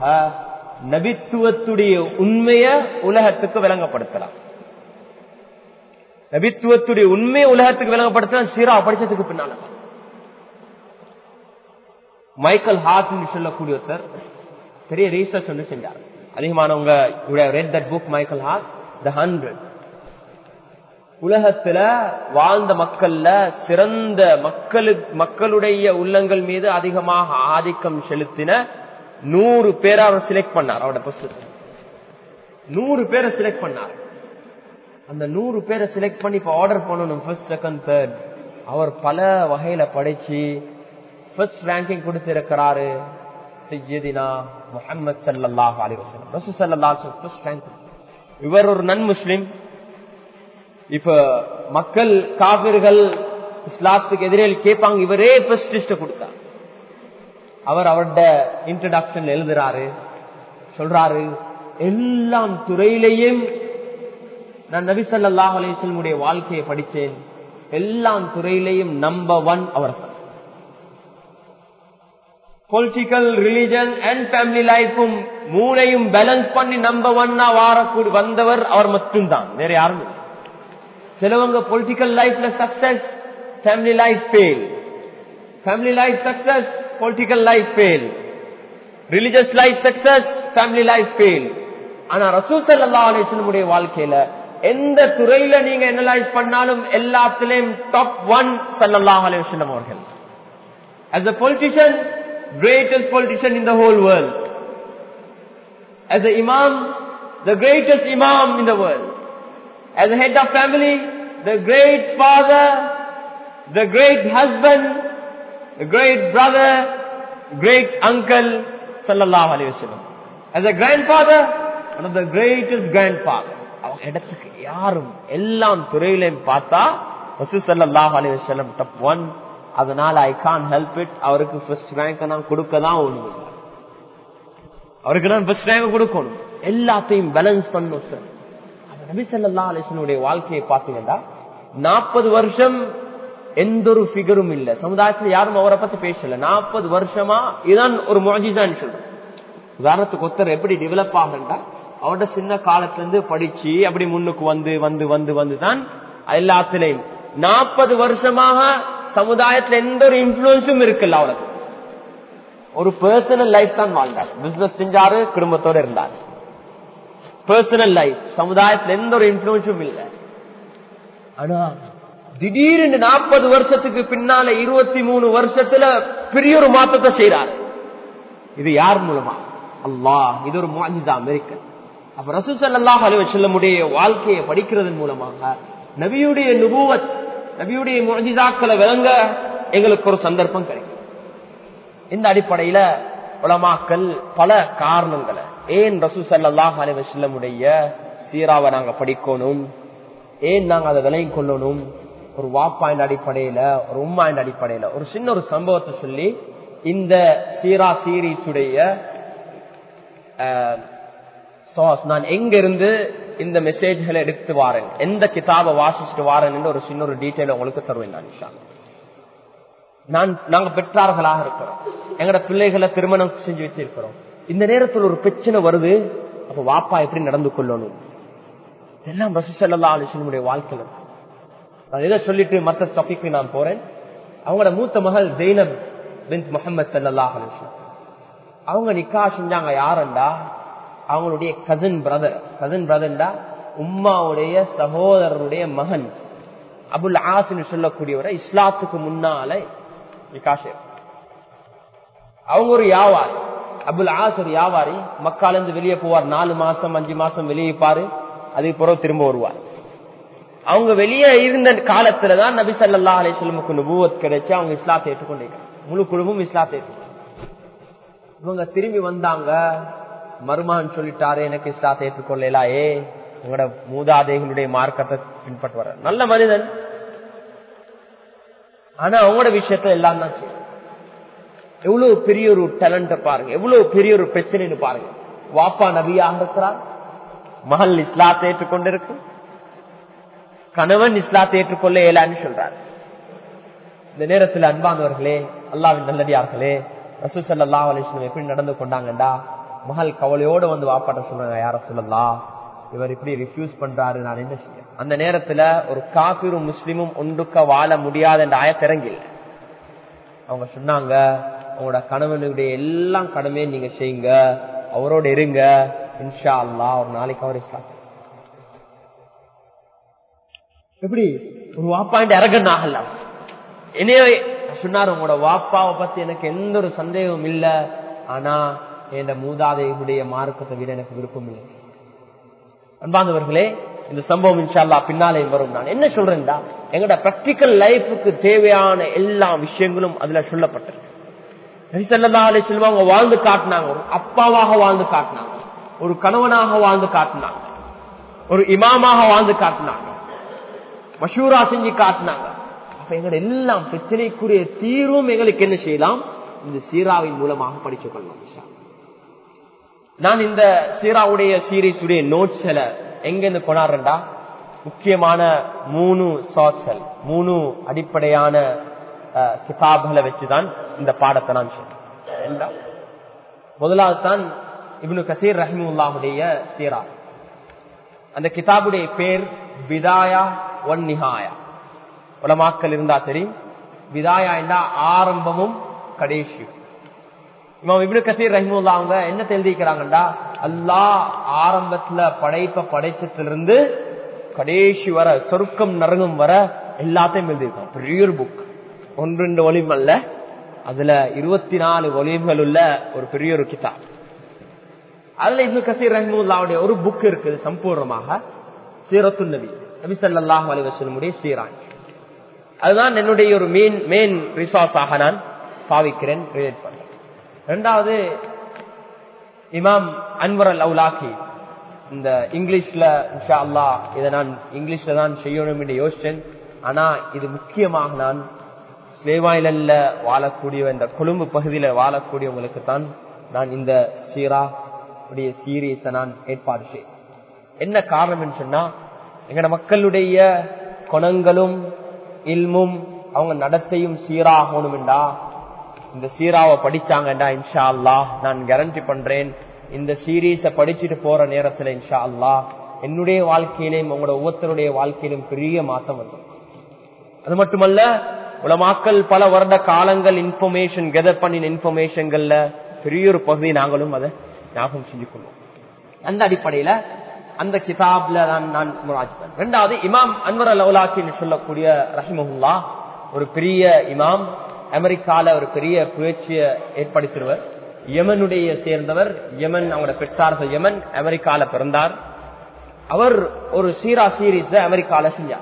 நபித்துவத்துடைய உண்மைய உலகத்துக்கு விளங்கப்படுத்தலாம் நபித்துவத்துடைய உண்மை உலகத்துக்கு விளங்கப்படுத்த சீரா படிச்சதுக்கு பின்னால மைக்கேல் ஹார்ட் சொல்லக்கூடிய ஒருத்தர் பெரிய ரீசர்ச் ஒன்று செஞ்சார் அதிகமானவங்க read that book Michael Hart the hundred உலகத்துல வாழ்ந்த மக்கள்ல சிறந்த மக்களு மக்களுடைய உள்ளங்கள் மீது அதிகமாக ஆதிக்கம் செலுத்தின நூறு பேரை அவர் செலக்ட் பண்ணார் அவரோட புஸ்தகம் நூறு பேரை செலக்ட் பண்ணார் அந்த நூறு பேரை செலக்ட் பண்ணி இப்ப ஆர்டர் பண்ணணும் ஃபர்ஸ்ட் செகண்ட் தேர்ட் அவர் பல வகையில படிச்சு ஃபர்ஸ்ட் ரேங்கிங் கொடுத்திருக்கிறாரு சையதினா முஹம்மது ஸல்லல்லாஹு அலைஹி வஸல்லம் ரசூல் ஸல்லல்லாஹு அலைஹி வஸல்லம் ஃபர்ஸ்ட் ரேங்க் இவர் ஒரு நன் முஸ்லிம் இப்ப மக்கள் காவிர்கள் இஸ்லாத்துக்கு எதிரே கேட்பாங்க இவரே ஃபர்ஸ்ட் லிஸ்ட கொடுத்தார் அவர் அவரோட இன்ட்ரடக்ஷன் எழுதுறாரு சொல்றாரு எல்லாம் துறையிலையும் நான் நபி ஸல்லல்லாஹு அலைஹி வஸல்லமுடைய வாழ்க்கையை படிச்சேன் எல்லாம் துறையிலையும் நம்பர் ஒன் அவர் பொலிட்டிக்கல் ரிலிஜன் அண்ட் ஃபேமிலி லைஃபும் மூணையும் பேலன்ஸ் பண்ணி நம்பர் ஒன்னா வாரக்கூடி வந்தவர் அவர் மட்டும்தான் வேற யாரும் இல்லை சிலவங்க பொலிட்டிக்கல் லைஃப்ல success family life fail family life success political life fail religious life success family life fail ஆனா ரசூல் சல்லா அலிஸ்லமுடைய வாழ்க்கையில எந்த துறையில நீங்க அனலைஸ் பண்ணாலும் எல்லாத்திலையும் டாப் ஒன் சல்லல்லாஹ் அலிவசல்லம் அவர்கள் as a politician greatest politician in the whole world as a imam the greatest imam in the world as a head of family the great father the great husband the great brother great uncle sallallahu alaihi wasallam as a grandfather one of the greatest grandfather அவங்க இடத்துக்கு யாரும் எல்லாம் துறையிலையும் பார்த்தா ரசூ சல்லாஹ் அலி வசல்லம் dub one அதனால ஐ கான் ஹெல்ப் இட் அவருக்கு ஃபர்ஸ்ட் ரேங்க் நான் கொடுக்க தான் ஒண்ணு அவருக்கு நான் ஃபர்ஸ்ட் ரேங்க் கொடுக்கணும் எல்லாத்தையும் பேலன்ஸ் பண்ணணும் சார் நபி சல்லா அலிஸ்வனுடைய வாழ்க்கையை பார்த்தீங்கன்னா நாற்பது வருஷம் எந்த ஒரு ஃபிகரும் இல்ல சமுதாயத்துல யாரும் அவரை பத்தி பேசல நாற்பது வருஷமா இதான் ஒரு மொழிதான் சொல்றோம் உதாரணத்துக்கு ஒருத்தர் எப்படி டெவலப் ஆகுண்டா அவரோட சின்ன காலத்துல இருந்து படிச்சு அப்படி முன்னுக்கு வந்து வந்து வந்து வந்துதான் எல்லாத்திலையும் நாற்பது வருஷமாக சமுதாயத்துல எந்த ஒரு இன்ஃபுளுன்ஸும் இருக்குல்ல அவருக்கு ஒரு பர்சனல் லைஃப் தான் வாழ்ந்தார் பிசினஸ் செஞ்சாரு குடும்பத்தோட இருந்தார் பர்சனல் லைஃப் சமுதாயத்துல எந்த ஒரு இன்ஃபுளுன்ஸும் இல்லை ஆனா திடீர்னு நாற்பது வருஷத்துக்கு பின்னால இருபத்தி மூணு வருஷத்துல பெரிய ஒரு மாற்றத்தை செய்யறாரு இது யார் மூலமா அல்லாஹ் இது ஒரு மாஜிதா அமெரிக்கன் அப்ப ரசூசல்லாஹ் அலுவலமுடைய வாழ்க்கையை படிக்கிறதன் மூலமாக நபியுடைய நுபுவத் நபியுடைய முஜிதாக்களை விளங்க எங்களுக்கு ஒரு சந்தர்ப்பம் கிடைக்கும் இந்த அடிப்படையில உலமாக்கள் பல காரணங்களை ஏன் ரசூ சல்லாஹ் அலுவலமுடைய சீராவை நாங்க படிக்கணும் ஏன் நாங்க அதை விலையும் கொள்ளணும் ஒரு வாப்பாயின் அடிப்படையில ஒரு உம்மாயின் அடிப்படையில ஒரு சின்ன ஒரு சம்பவத்தை சொல்லி இந்த சீரா சீரீஸுடைய நான் எங்க இருந்து இந்த மெசேஜ்களை எடுத்து வாரேன் எந்த கிதாபை வாசிச்சுட்டு வாரேன் ஒரு சின்ன ஒரு டீட்டெயில் உங்களுக்கு தருவேன் நான் நிஷா நான் நாங்க பெற்றார்களாக இருக்கிறோம் எங்கட பிள்ளைகளை திருமணம் செஞ்சு வச்சிருக்கிறோம் இந்த நேரத்தில் ஒரு பிரச்சனை வருது அப்ப வாப்பா எப்படி நடந்து கொள்ளணும் எல்லாம் ரசூசல்லா அலிசனுடைய வாழ்க்கையில நான் இதை சொல்லிட்டு மற்ற டாபிக்கு நான் போறேன் அவங்களோட மூத்த மகள் ஜெயினப் பின் முகமது சல்லாஹ் அலிஸ்லாம் அவங்க நிக்கா செஞ்சாங்க யாருண்டா அவங்களுடைய கசின் பிரதர் கசின் பிரதர்டா உம்மாவுடைய சகோதரருடைய மகன் அபுல் ஆசின்னு சொல்லக்கூடியவரை இஸ்லாத்துக்கு முன்னால நிக்காஷ் அவங்க ஒரு வியாபாரி அபுல் ஆஸ் ஒரு வியாபாரி மக்கால இருந்து வெளியே போவார் நாலு மாசம் அஞ்சு மாசம் வெளியே பாரு அதுக்கு பிறகு திரும்ப வருவார் அவங்க வெளியே இருந்த காலத்துலதான் நபி சல்லா அலிஸ்லமுக்கு நுபுவத் கிடைச்சு அவங்க இஸ்லாத்தை ஏற்றுக்கொண்டிருக்காங்க முழு குழுவும் இஸ்லாத்தை ஏற்றுக்கொண்டு இவங்க திரும்பி வந்தாங்க மருமான் சொல்லிட்டாரு எனக்கு இஸ்லாத்தை ஏற்றுக்கொள்ளலா ஏ உங்களோட மூதாதைகளுடைய மார்க்கத்தை பின்பற்றுவார் நல்ல மனிதன் ஆனா அவங்களோட விஷயத்த எல்லாம் தான் செய்யும் எவ்வளவு பெரிய ஒரு டேலண்ட பாருங்க எவ்வளவு பெரிய ஒரு பிரச்சனைன்னு பாருங்க வாப்பா நபியாக இருக்கிறார் மகள் இஸ்லாத்தை ஏற்றுக்கொண்டிருக்கு கணவன் இஸ்லாத்தை ஏற்றுக்கொள்ள இயலான்னு சொல்றார் இந்த நேரத்தில் அன்பானவர்களே அல்லாவின் நல்லடியார்களே ரசூசல் அல்லா அலிஸ்லம் எப்படி நடந்து கொண்டாங்கண்டா மகள் கவலையோட வந்து வாப்பாட்ட சொல்றாங்க யார சொல்லலாம் இவர் இப்படி ரிஃப்யூஸ் பண்றாரு நான் என்ன செய்ய அந்த நேரத்துல ஒரு காபிரும் முஸ்லிமும் ஒன்றுக்க வாழ முடியாத என்ற ஆயத்திறங்கில்லை அவங்க சொன்னாங்க உங்களோட கணவனுடைய எல்லாம் கடமையை நீங்க செய்யுங்க அவரோட இருங்க இன்ஷா அல்லா ஒரு நாளைக்கு அவர் இஸ்லாம் எப்படி ஒரு வாப்பாண்டு அரகன் ஆகலாம் என்னைய சொன்னார் உங்களோட வாப்பாவை பத்தி எனக்கு எந்த ஒரு சந்தேகமும் இல்ல ஆனா என் மூதாதையுடைய மார்க்கத்தை விட எனக்கு விருப்பம் இல்லை அன்பாந்தவர்களே இந்த சம்பவம் இன்ஷால்லா பின்னாலே வரும் நான் என்ன சொல்றேன்டா எங்கட பிராக்டிக்கல் லைஃபுக்கு தேவையான எல்லா விஷயங்களும் அதுல சொல்லப்பட்டிருக்கு நபிசல்லாலே செல்வாங்க வாழ்ந்து காட்டினாங்க ஒரு அப்பாவாக வாழ்ந்து காட்டினாங்க ஒரு கணவனாக வாழ்ந்து காட்டினாங்க ஒரு இமாமாக வாழ்ந்து காட்டினாங்க மஷூரா செஞ்சு காட்டினாங்க அப்ப எங்களோட எல்லாம் பிரச்சனைக்குரிய தீர்வும் எங்களுக்கு என்ன செய்யலாம் இந்த சீராவின் மூலமாக படித்துக் கொள்ளலாம் நான் இந்த சீராவுடைய சீரீஸ் உடைய நோட்ஸ்ல எங்க இருந்து கொண்டாடுறேன்டா முக்கியமான மூணு சாட்கள் மூணு அடிப்படையான கிதாப்களை வச்சுதான் இந்த பாடத்தை நான் சொல்றேன் முதலாவது தான் இப்னு கசீர் ரஹிமுல்லாவுடைய சீரா அந்த கிதாபுடைய பேர் விதாயா ஒன் நிஹாயா உலமாக்கள் இருந்தா தெரியும் விதாயா என்றா ஆரம்பமும் கடைசியும் இமாம் இப்னு கசீர் ரஹிமுல்லா அவங்க என்ன தெரிவிக்கிறாங்கடா அல்லாஹ் ஆரம்பத்துல படைப்ப படைச்சத்திலிருந்து கடைசி வர சொருக்கம் நரங்கும் வர எல்லாத்தையும் எழுதியிருக்கான் பெரிய ஒரு புக் ஒன்று ரெண்டு ஒலிம் அல்ல அதுல இருபத்தி நாலு ஒலிம்கள் உள்ள ஒரு பெரிய ஒரு கிதாப் அதுல இப்னு கசீர் ரஹிமுல்லாவுடைய ஒரு புக் இருக்குது சம்பூர்ணமாக சீரத்து நபி நபி சல்லாஹ் அலிவசனுடைய சீரான் அதுதான் என்னுடைய ஒரு மெயின் மெயின் ரிசார்ஸ் ஆக நான் பாவிக்கிறேன் கிரியேட் பண்றேன் ரெண்டாவது இமாம் அன்வர் அல் அவுலாக்கி இந்த இங்கிலீஷ்ல இன்ஷா அல்லா இதை நான் இங்கிலீஷ்ல தான் செய்யணும் என்று யோசிச்சேன் ஆனா இது முக்கியமாக நான் ஸ்லேவாயில வாழக்கூடிய இந்த கொழும்பு பகுதியில வாழக்கூடியவங்களுக்கு தான் நான் இந்த சீரா உடைய சீரியஸை நான் ஏற்பாடு செய்வேன் என்ன காரணம் சொன்னா எங்கட மக்களுடைய குணங்களும் இல்மும் அவங்க நடத்தையும் சீராகணும்டா இந்த சீராவை படிச்சாங்கடா இன்ஷா அல்லா நான் கேரண்டி பண்றேன் இந்த சீரீஸ படிச்சுட்டு போற நேரத்துல இன்ஷா அல்லா என்னுடைய வாழ்க்கையிலும் உங்களோட ஒவ்வொருத்தருடைய வாழ்க்கையிலும் பெரிய மாற்றம் வந்தோம் அது மட்டுமல்ல உலமாக்கல் பல வருட காலங்கள் இன்ஃபர்மேஷன் கெதர் பண்ணின இன்ஃபர்மேஷன்கள்ல பெரிய ஒரு பகுதி நாங்களும் அதை ஞாபகம் செஞ்சு கொள்வோம் அந்த அடிப்படையில அந்த கிதாப்ல தான் நான் முராஜிப்பேன் ரெண்டாவது இமாம் அன்வர் அல் அவுலாக்கின்னு சொல்லக்கூடிய ரஹிமஹுல்லா ஒரு பெரிய இமாம் அமெரிக்கால ஒரு பெரிய புயற்சியை ஏற்படுத்திடுவர் யமனுடைய சேர்ந்தவர் யமன் அவங்களோட பெற்றார்கள் யமன் அமெரிக்கால பிறந்தார் அவர் ஒரு சீரா சீரீஸ அமெரிக்கால செஞ்சார்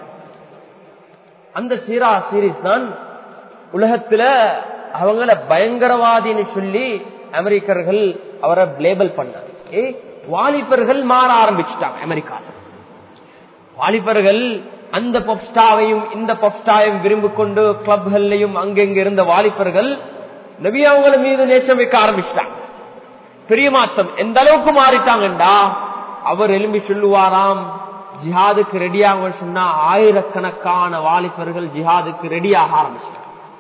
அந்த சீரா சீரீஸ் தான் உலகத்துல அவங்கள பயங்கரவாதின்னு சொல்லி அமெரிக்கர்கள் அவரை லேபிள் பண்ணார் ஏ வாலிபர்கள் மாற ஆரம்பிச்சுட்டாங்க அமெரிக்கால வாலிபர்கள் அந்த பொப்ஸ்டாவையும் இந்த பொப்ஸ்டாவையும் விரும்பி கொண்டு கிளப்கள்லையும் அங்கெங்க இருந்த வாலிபர்கள் நபி அவங்கள மீது நேசம் வைக்க ஆரம்பிச்சிட்டாங்க பெரிய மாற்றம் எந்த அளவுக்கு மாறிட்டாங்கண்டா அவர் எழும்பி சொல்லுவாராம் ஜிஹாதுக்கு ரெடியாக சொன்னா ஆயிரக்கணக்கான வாலிபர்கள் ஜிஹாதுக்கு ரெடியாக ஆரம்பிச்சிட்டாங்க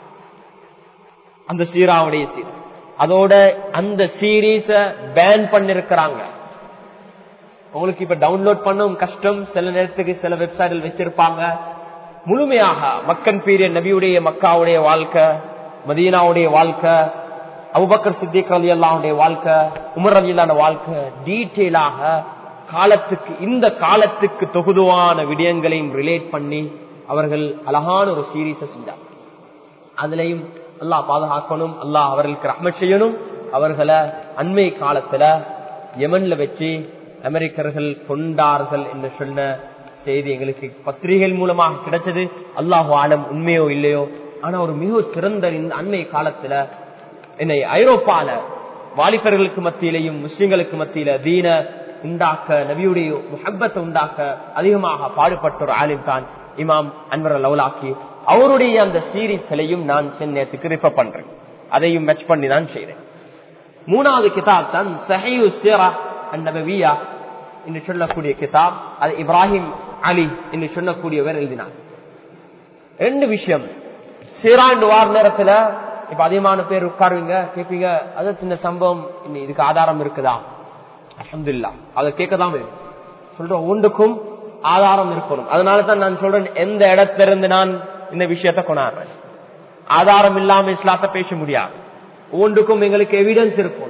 அந்த சீராவுடைய சீர் அதோட அந்த சீரீஸ பேன் பண்ணிருக்கிறாங்க உங்களுக்கு இப்ப டவுன்லோட் பண்ணவும் கஷ்டம் சில நேரத்துக்கு சில வெப்சைட்டில் வச்சிருப்பாங்க முழுமையாக மக்கன் பீரியட் நபியுடைய மக்காவுடைய வாழ்க்கை மதீனாவுடைய வாழ்க்கை அபுபக்கர் சித்திக் அலி அல்லாவுடைய வாழ்க்கை உமர் அலி அல்லான வாழ்க்கை டீட்டெயிலாக காலத்துக்கு இந்த காலத்துக்கு தொகுதுவான விடயங்களையும் ரிலேட் பண்ணி அவர்கள் அழகான ஒரு சீரீஸ செஞ்சார் அதுலயும் அல்லாஹ் பாதுகாக்கணும் அல்லாஹ் அவர்களுக்கு ரஹ்மத் செய்யணும் அவர்களை அண்மை காலத்துல யமன்ல வச்சு அமெரிக்கர்கள் கொண்டார்கள் என்று சொன்ன செய்தி எங்களுக்கு பத்திரிகைகள் மூலமாக கிடைச்சது அல்லாஹு ஆலம் உண்மையோ இல்லையோ ஆனா ஒரு மிக சிறந்த இந்த அண்மை காலத்துல என்னை ஐரோப்பால வாலிபர்களுக்கு மத்தியிலையும் முஸ்லிம்களுக்கு மத்தியில தீன உண்டாக்க நபியுடைய முஹப்பத்தை உண்டாக்க அதிகமாக பாடுபட்ட ஒரு ஆலிம் தான் இமாம் அன்வர் லவுலாக்கி அவருடைய அந்த சீரீஸ்களையும் நான் சென்னத்துக்கு ரிஃபர் பண்றேன் அதையும் மெச் பண்ணி தான் செய்றேன் மூணாவது கிதாப் தான் சஹீஹு சீரா அந்நபவியா என்று சொல்லக்கூடிய கிதாப் அது இப்ராஹிம் அலி என்று சொல்லக்கூடியவர் எழுதினார் ரெண்டு விஷயம் சீரா என்று வார நேரத்துல இப்ப அதிகமான பேர் உட்காருவீங்க கேட்பீங்க அது இந்த சம்பவம் இதுக்கு ஆதாரம் இருக்குதா அஹமதுல்லா அதை கேட்கதான் வேணும் சொல்ற ஒன்றுக்கும் ஆதாரம் இருக்கணும் அதனால தான் நான் சொல்றேன் எந்த இடத்துல இருந்து நான் இந்த விஷயத்தை கொண்டாடுறேன் ஆதாரம் இல்லாம இஸ்லாத்தை பேச முடியாது ஒன்றுக்கும் எங்களுக்கு எவிடன்ஸ் இருக்கும்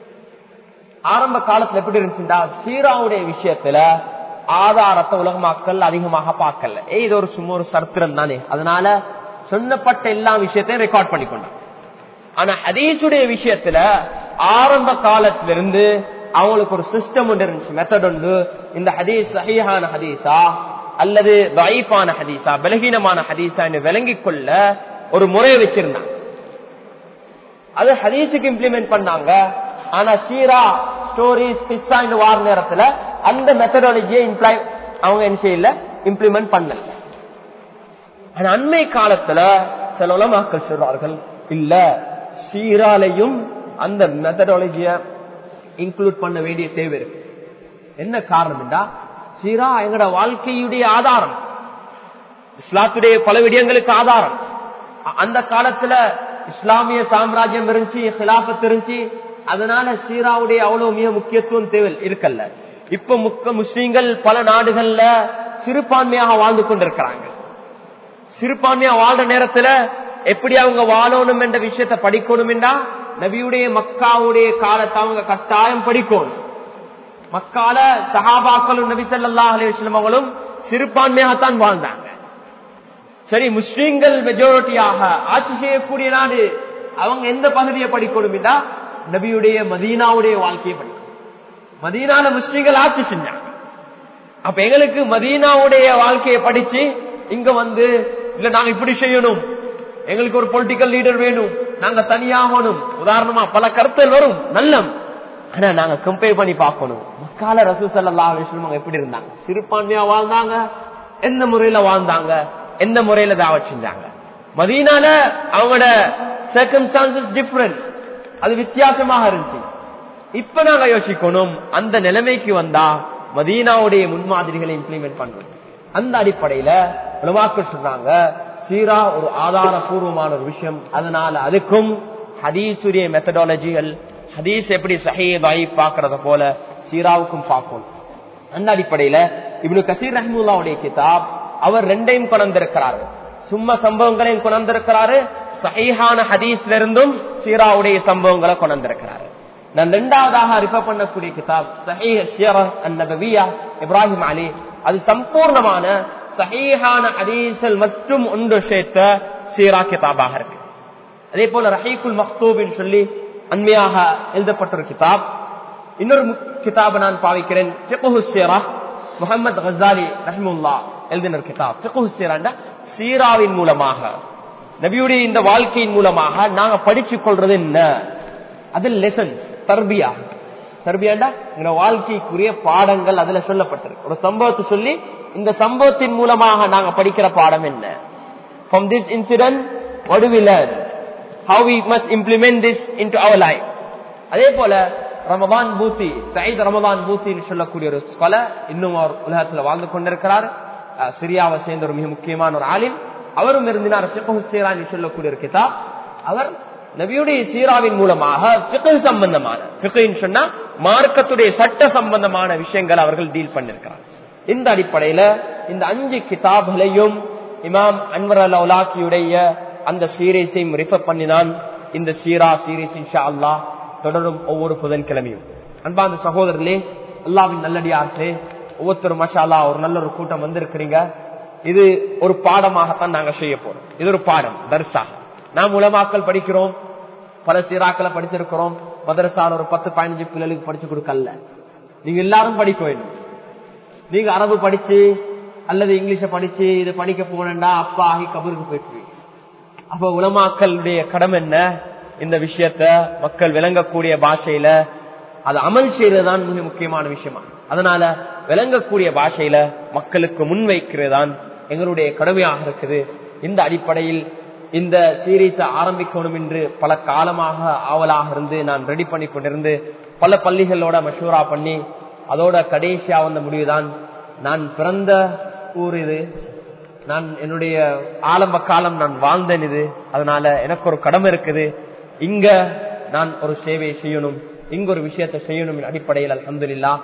ஆரம்ப காலத்துல எப்படி இருந்துச்சுன்னா சீராவுடைய விஷயத்துல ஆதாரத்தை உலக மக்கள் அதிகமாக பார்க்கல ஏ இது ஒரு சும்மா ஒரு சரித்திரம் தானே அதனால சொன்னப்பட்ட எல்லா விஷயத்தையும் ரெக்கார்ட் பண்ணிக்கொண்டான் ஆனா ஹதீஸுடைய விஷயத்துல ஆரம்ப காலத்திலிருந்து அவங்களுக்கு ஒரு சிஸ்டம் ஒன்று இருந்துச்சு மெத்தட் ஒன்று இந்த ஹதீஸ் சஹீஹான ஹதீஸா அல்லது வைஃபான ஹதீஸா பலகீனமான ஹதீஸா என்று விளங்கிக் கொள்ள ஒரு முறையை வச்சிருந்தாங்க அது ஹதீஸுக்கு இம்ப்ளிமெண்ட் பண்ணாங்க ஆனா சீரா ஸ்டோரிஸ் கிஸ்ஸா இந்த வார நேரத்துல அந்த மெத்தடாலஜியை இம்ப்ளை அவங்க என்ன செய்யல இம்ப்ளிமெண்ட் பண்ணல ஆனா அண்மை காலத்துல சில உலமாக்கள் சொல்றார்கள் இல்ல சீராலையும் அந்த மெத்தடாலஜிய இன்க்ளூட் பண்ண வேண்டிய தேவை இருக்கு என்ன காரணம் சீரா எங்கட வாழ்க்கையுடைய ஆதாரம் இஸ்லாத்துடைய பல விடயங்களுக்கு ஆதாரம் அந்த காலத்துல இஸ்லாமிய சாம்ராஜ்யம் இருந்துச்சு ஹிலாபத் இருந்துச்சு அதனால சீராவுடைய அவ்வளவு மிக முக்கியத்துவம் தேவை இருக்கல்ல இப்ப முக்க முஸ்லீம்கள் பல நாடுகள்ல சிறுபான்மையாக வாழ்ந்து கொண்டிருக்கிறாங்க சிறுபான்மையா வாழ்ற நேரத்துல எப்படி அவங்க வாழணும் என்ற விஷயத்த படிக்கணும் என்றா நபியுடைய மக்காவுடைய காலத்தை அவங்க கட்டாயம் படிக்கணும் மக்கால சஹாபாக்களும் நபி சல்லா அலிஸ்லம் அவங்களும் சிறுபான்மையாகத்தான் வாழ்ந்தாங்க சரி முஸ்லீம்கள் மெஜாரிட்டியாக ஆட்சி செய்யக்கூடிய நாடு அவங்க எந்த பகுதியை படிக்கணும் என்றா நபியுடைய மதீனாவுடைய வாழ்க்கையை படிக்கணும் மதீனால முஸ்லீம்கள் ஆட்சி செஞ்சாங்க அப்ப எங்களுக்கு மதீனாவுடைய வாழ்க்கையை படிச்சு இங்க வந்து இல்ல நாங்க இப்படி செய்யணும் எங்களுக்கு ஒரு பொலிட்டிக்கல் லீடர் வேணும் நாங்க தனியாகணும் உதாரணமா பல கருத்தல் வரும் நல்லம் ஆனா நாங்க கம்பேர் பண்ணி பார்க்கணும் மக்கால ரசூ சல்லா அலிஸ்லம் எப்படி இருந்தாங்க சிறுபான்மையா வாழ்ந்தாங்க எந்த முறையில வாழ்ந்தாங்க எந்த முறையில தாவத் செஞ்சாங்க மதீனால அவங்களோட சர்க்கம்ஸ்டான்சஸ் டிஃபரெண்ட் அது வித்தியாசமாக இருந்துச்சு இப்ப நாங்க யோசிக்கணும் அந்த நிலைமைக்கு வந்தா மதீனாவுடைய முன்மாதிரிகளை இம்ப்ளிமெண்ட் பண்ணணும் அந்த அடிப்படையில உலமாக்கள் சொல்றாங்க சீரா ஒரு ஆதாரபூர்வமான ஒரு விஷயம் அதனால அதுக்கும் ஹதீசுடைய மெத்தடாலஜிகள் ஹதீஸ் எப்படி சஹேதாயி பாக்குறத போல சீராவுக்கும் பார்க்கணும் அந்த அடிப்படையில இவனு கசீர் ரஹமுல்லாவுடைய கிதாப் அவர் ரெண்டையும் கொண்டிருக்கிறாரு சும்மா சம்பவங்களையும் கொண்டிருக்கிறாரு சஹீஹான ஹதீஸ்ல இருந்தும் சீராவுடைய சம்பவங்களை கொண்டிருக்கிறாரு நான் ரெண்டாவதாக ரிஃபர் பண்ணக்கூடிய கிதாப் சஹீஹியா இப்ராஹிம் அலி அது சம்பூர்ணமான சஹீஹான ஹதீசல் மற்றும் ஒன்று சேர்த்த சீரா கிதாபாக இருக்கு அதே போல ரஹீகுல் மக்தூபின் சொல்லி அண்மையாக எழுதப்பட்ட ஒரு கிதாப் இன்னொரு கிதாபை நான் பாவிக்கிறேன் முகமது கசாலி ரஹிமுல்லா எழுதின கிதாப் சீராவின் மூலமாக நபியுடைய இந்த வாழ்க்கையின் மூலமாக நாங்க படிச்சு கொள்றது என்ன அதில் லெசன் தர்பியா தர்பியாண்டா எங்க வாழ்க்கைக்குரிய பாடங்கள் அதுல சொல்லப்பட்டிருக்கு ஒரு சம்பவத்தை சொல்லி இந்த சம்பவத்தின் மூலமாக நாங்க படிக்கிற பாடம் என்ன from this incident what do we learn how we must implement this into our life அதே போல ரமதான் பூத்தி சயித் ரமதான் பூத்தின்னு சொல்லக்கூடிய ஒரு ஸ்காலர் இன்னும் அவர் உலகத்துல வாழ்ந்து கொண்டிருக்கிறார் சிரியாவை சேர்ந்த ஒரு மிக முக்கியமான ஒரு ஆலிம் அவரும் இருந்தார் சிப்பகுசேரான்னு சொல்லக்கூடிய ஒரு கிதாப் அவர் நபியுடைய சீராவின் மூலமாக பிகை சம்பந்தமான பிகைன்னு சொன்னா மார்க்கத்துடைய சட்ட சம்பந்தமான விஷயங்கள் அவர்கள் டீல் பண்ணிருக்கிறார் இந்த அடிப்படையில இந்த அஞ்சு கிதாப்களையும் இமாம் அன்வர் அல் உலாக்கியுடைய அந்த சீரீஸையும் ரிஃபர் பண்ணினான் இந்த சீரா சீரீஸ் இன்ஷா அல்லா தொடரும் ஒவ்வொரு புதன்கிழமையும் அன்பாந்த சகோதரர்களே அல்லாவின் நல்லடியாற்றே ஒவ்வொருத்தரும் மஷாலா ஒரு நல்ல ஒரு கூட்டம் வந்திருக்கிறீங்க இது ஒரு பாடமாகத்தான் நாங்க செய்ய போறோம் இது ஒரு பாடம் தர்சா நாம் உலமாக்கல் படிக்கிறோம் பல சீராக்களை படிச்சிருக்கிறோம் மதரசால ஒரு பத்து பதினஞ்சு பிள்ளைகளுக்கு படிச்சு கொடுக்கல நீங்க எல்லாரும் படிக்க வேண்டும் நீங்க அரபு படிச்சு அல்லது இங்கிலீஷ படிச்சு இது படிக்க போனா அப்பா ஆகி கபருக்கு போயிட்டு அப்ப உலமாக்களுடைய கடமை என்ன இந்த விஷயத்த மக்கள் விளங்கக்கூடிய பாஷையில அது அமல் செய்யறதுதான் மிக முக்கியமான விஷயமா அதனால விளங்கக்கூடிய பாஷையில மக்களுக்கு முன்வைக்கிறதுதான் எங்களுடைய கடமையாக இருக்குது இந்த அடிப்படையில் இந்த சீரீஸை ஆரம்பிக்கணும் என்று பல காலமாக ஆவலாக இருந்து நான் ரெடி பண்ணி கொண்டிருந்து பல பள்ளிகளோட மஷூரா பண்ணி அதோட கடைசியா வந்த முடிவுதான் நான் பிறந்த ஊர் இது நான் என்னுடைய ஆரம்ப காலம் நான் வாழ்ந்தேன் இது அதனால எனக்கு ஒரு கடமை இருக்குது இங்க நான் ஒரு சேவையை செய்யணும் இங்க ஒரு விஷயத்தை செய்யணும் அடிப்படையில் அலமதுல்லா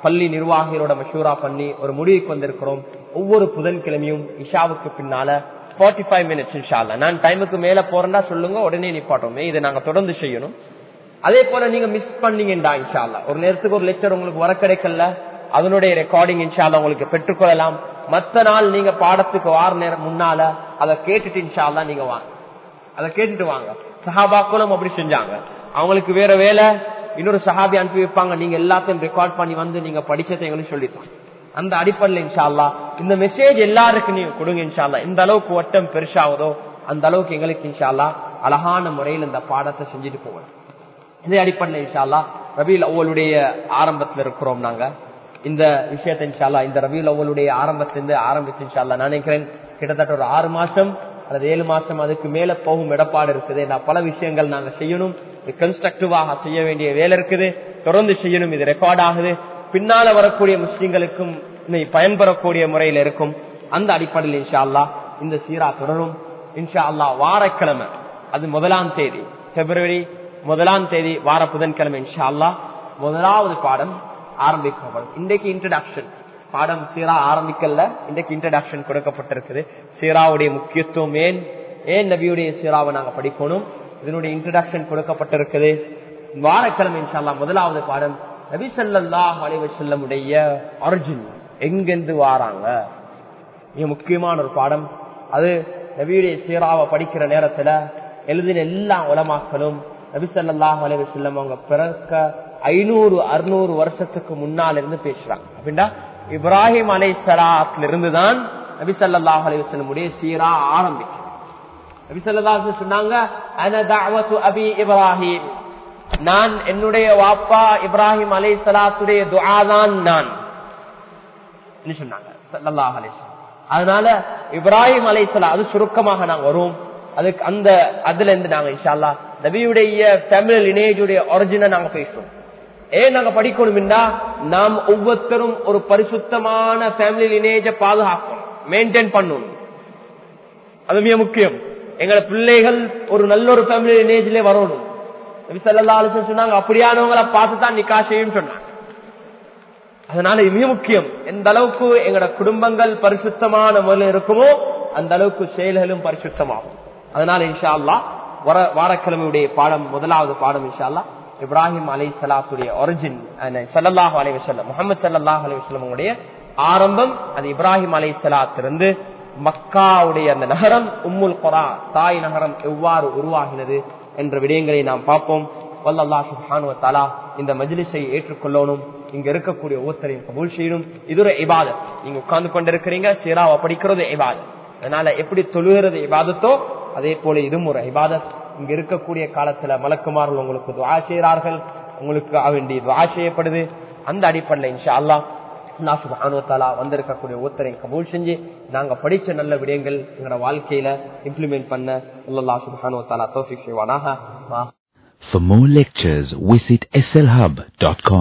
பள்ளி நிர்வாகிகளோட மஷூரா பண்ணி ஒரு முடிவுக்கு வந்திருக்கிறோம் ஒவ்வொரு புதன்கிழமையும் இஷாவுக்கு பின்னால 45 ஃபைவ் மினிட்ஸ் இன்ஷால்ல நான் டைமுக்கு மேல போறேன்னா சொல்லுங்க உடனே நிப்பாட்டோமே இதை நாங்க தொடர்ந்து செய்யணும் அதே போல நீங்க மிஸ் பண்ணீங்கடா இன்ஷால்லா ஒரு நேரத்துக்கு ஒரு லெக்சர் உங்களுக்கு வர கிடைக்கல அதனுடைய ரெக்கார்டிங் இன்ஷால்லா உங்களுக்கு பெற்றுக்கொள்ளலாம் மத்த நாள் நீங்க பாடத்துக்கு வார நேரம் முன்னால அதை கேட்டுட்டு இன்ஷால்லா நீங்க வாங்க அதை கேட்டுட்டு வாங்க சஹாபாக்களும் அப்படி செஞ்சாங்க அவங்களுக்கு வேற வேலை இன்னொரு சஹாபி அனுப்பி வைப்பாங்க நீங்க எல்லாத்தையும் ரெக்கார்ட் பண்ணி வந்து நீங்க படிச்சதை எங்களுக்கு சொல்லித்தான் அந்த அடிப்படையில் இன்ஷால்லா இந்த மெசேஜ் எல்லாருக்கும் நீங்க கொடுங்க இன்ஷால்லா இந்த அளவுக்கு வட்டம் பெருசாவதோ அந்த அளவுக்கு எங்களுக்கு இன்ஷால்லா அழகான முறையில் இந்த பாடத்தை செஞ்சுட்டு போகணும் இந்த அடிப்படையில் இன்ஷால்லா ரபியுல் அவ்வளுடைய ஆரம்பத்துல இருக்கிறோம் நாங்க இந்த விஷயத்தை இன்ஷால்லா இந்த ரபியுல் அவ்வளுடைய ஆரம்பத்திலிருந்து ஆரம்பிச்சு இன்ஷால்லா நான் நினைக்கிறேன் கிட்டத்தட்ட ஒரு ஆறு மாசம் அல்லது ஏழு மாசம் அதுக்கு மேல போகும் இடப்பாடு இருக்குது நான் பல விஷயங்கள் நாங்க செய்யணும் இது கன்ஸ்ட்ரக்டிவாக செய்ய வேண்டிய வேலை இருக்குது தொடர்ந்து செய்யணும் இது ரெக்கார்ட் ஆகுது பின்னால வரக்கூடிய முஸ்லிம்களுக்கும் பயன்பெறக்கூடிய முறையில் இருக்கும் அந்த அடிப்படையில் இன்ஷா அல்லா இந்த சீரா தொடரும் இன்ஷா அல்லா வாரக்கிழமை அது முதலாம் தேதி பிப்ரவரி முதலாம் தேதி வார புதன்கிழமை இன்ஷா அல்லா முதலாவது பாடம் ஆரம்பிக்கப்படும் இன்றைக்கு இன்ட்ரடக்ஷன் பாடம் சீரா ஆரம்பிக்கல இன்றைக்கு இன்ட்ரடக்ஷன் கொடுக்கப்பட்டிருக்குது சீராவுடைய முக்கியத்துவம் ஏன் ஏன் நபியுடைய சீராவை நாங்க படிக்கணும் இதனுடைய இன்ட்ரடக்ஷன் கொடுக்கப்பட்டிருக்குது வாரக்கிழமை இன்ஷால்லா முதலாவது பாடம் நபி சல்லாஹ் அலைவசல்லமுடைய அர்ஜுன் எங்கெந்து வாராங்க மிக முக்கியமான ஒரு பாடம் அது நபியுடைய சீராவை படிக்கிற நேரத்துல எழுதின எல்லா உலமாக்களும் நபி சல்லாஹ் அலைவசல்லம் அவங்க பிறக்க ஐநூறு அறுநூறு வருஷத்துக்கு முன்னால் இருந்து பேசுறாங்க அப்படின்னா இப்ராஹிம் அலை சலாத்துல இருந்துதான் நபி சல்லாஹ் அலைவசல்லமுடைய சீரா ஆரம்பிக்கும் நபி சல்லாஹ் சொன்னாங்க அபி இப்ராஹிம் நான் என்னுடைய வாப்பா இப்ராஹிம் அலை சலாத்துடைய துஆதான் நான் சொன்னாங்க சல்லல்லாஹு அலைஹி அதனால இப்ராஹிம் அலை சலா அது சுருக்கமாக நாங்க வருவோம் அதுக்கு அந்த அதுல இருந்து நாங்க இன்ஷால்லா நபியுடைய ஃபேமிலி லினேஜுடைய ஒரிஜினை நாங்க பேசுவோம் ஏன் நாங்க படிக்கணும்னா நாம் ஒவ்வொருத்தரும் ஒரு பரிசுத்தமான ஃபேமிலி லினேஜ பாதுகாக்கணும் மெயின்டைன் பண்ணணும் அது மிக முக்கியம் எங்களை பிள்ளைகள் ஒரு நல்ல ஒரு ஃபேமிலி லினேஜ்ல வரணும் சொன்னாங்க அப்படியானவங்களை பார்த்துதான் நிக்கா செய்யும் சொன்னாங்க அதனால இது மிக முக்கியம் எந்த அளவுக்கு எங்களோட குடும்பங்கள் பரிசுத்தமான முறையில் இருக்குமோ அந்த அளவுக்கு செயல்களும் பரிசுத்தமாகும் அதனால இன்ஷா அல்லா வர வாரக்கிழமையுடைய பாடம் முதலாவது பாடம் இன்ஷா அல்லா இப்ராஹிம் அலை சலாத்துடைய ஒரிஜின் சல்லாஹ் அலை வசல்லம் முகமது சல்லாஹ் அலை வசல்லமுடைய ஆரம்பம் அது இப்ராஹிம் அலை சலாத்திலிருந்து மக்காவுடைய அந்த நகரம் உம்முல் கொரா தாய் நகரம் எவ்வாறு உருவாகினது என்ற விடயங்களை நாம் பார்ப்போம் வல்லல்லா சுஹானு தாலா இந்த மஜ்லிஸை ஏற்றுக்கொள்ளணும் இங்க இருக்கக்கூடிய ஒவ்வொருத்தரையும் கபூல் செய்யணும் இது ஒரு இபாதத் நீங்க உட்கார்ந்து கொண்டிருக்கிறீங்க சீராவை படிக்கிறது இபாதத் அதனால எப்படி தொழுகிறது இபாதத்தோ அதே போல இதுவும் ஒரு இபாதத் இங்க இருக்கக்கூடிய காலத்துல மலக்குமார்கள் உங்களுக்கு துவா செய்கிறார்கள் உங்களுக்கு வேண்டி துவா செய்யப்படுது அந்த அடிப்படையில் இன்ஷா அல்லா அல்லா சுபானுவத்தாலா வந்திருக்கக்கூடிய ஒருத்தரையும் கபூல் செஞ்சு நாங்க படிச்ச நல்ல விடயங்கள் எங்களோட வாழ்க்கையில இம்ப்ளிமெண்ட் பண்ண அல்லா சுபானுவத்தாலா தோஃபிக் செய்வானாக For more lectures, visit slhub.com.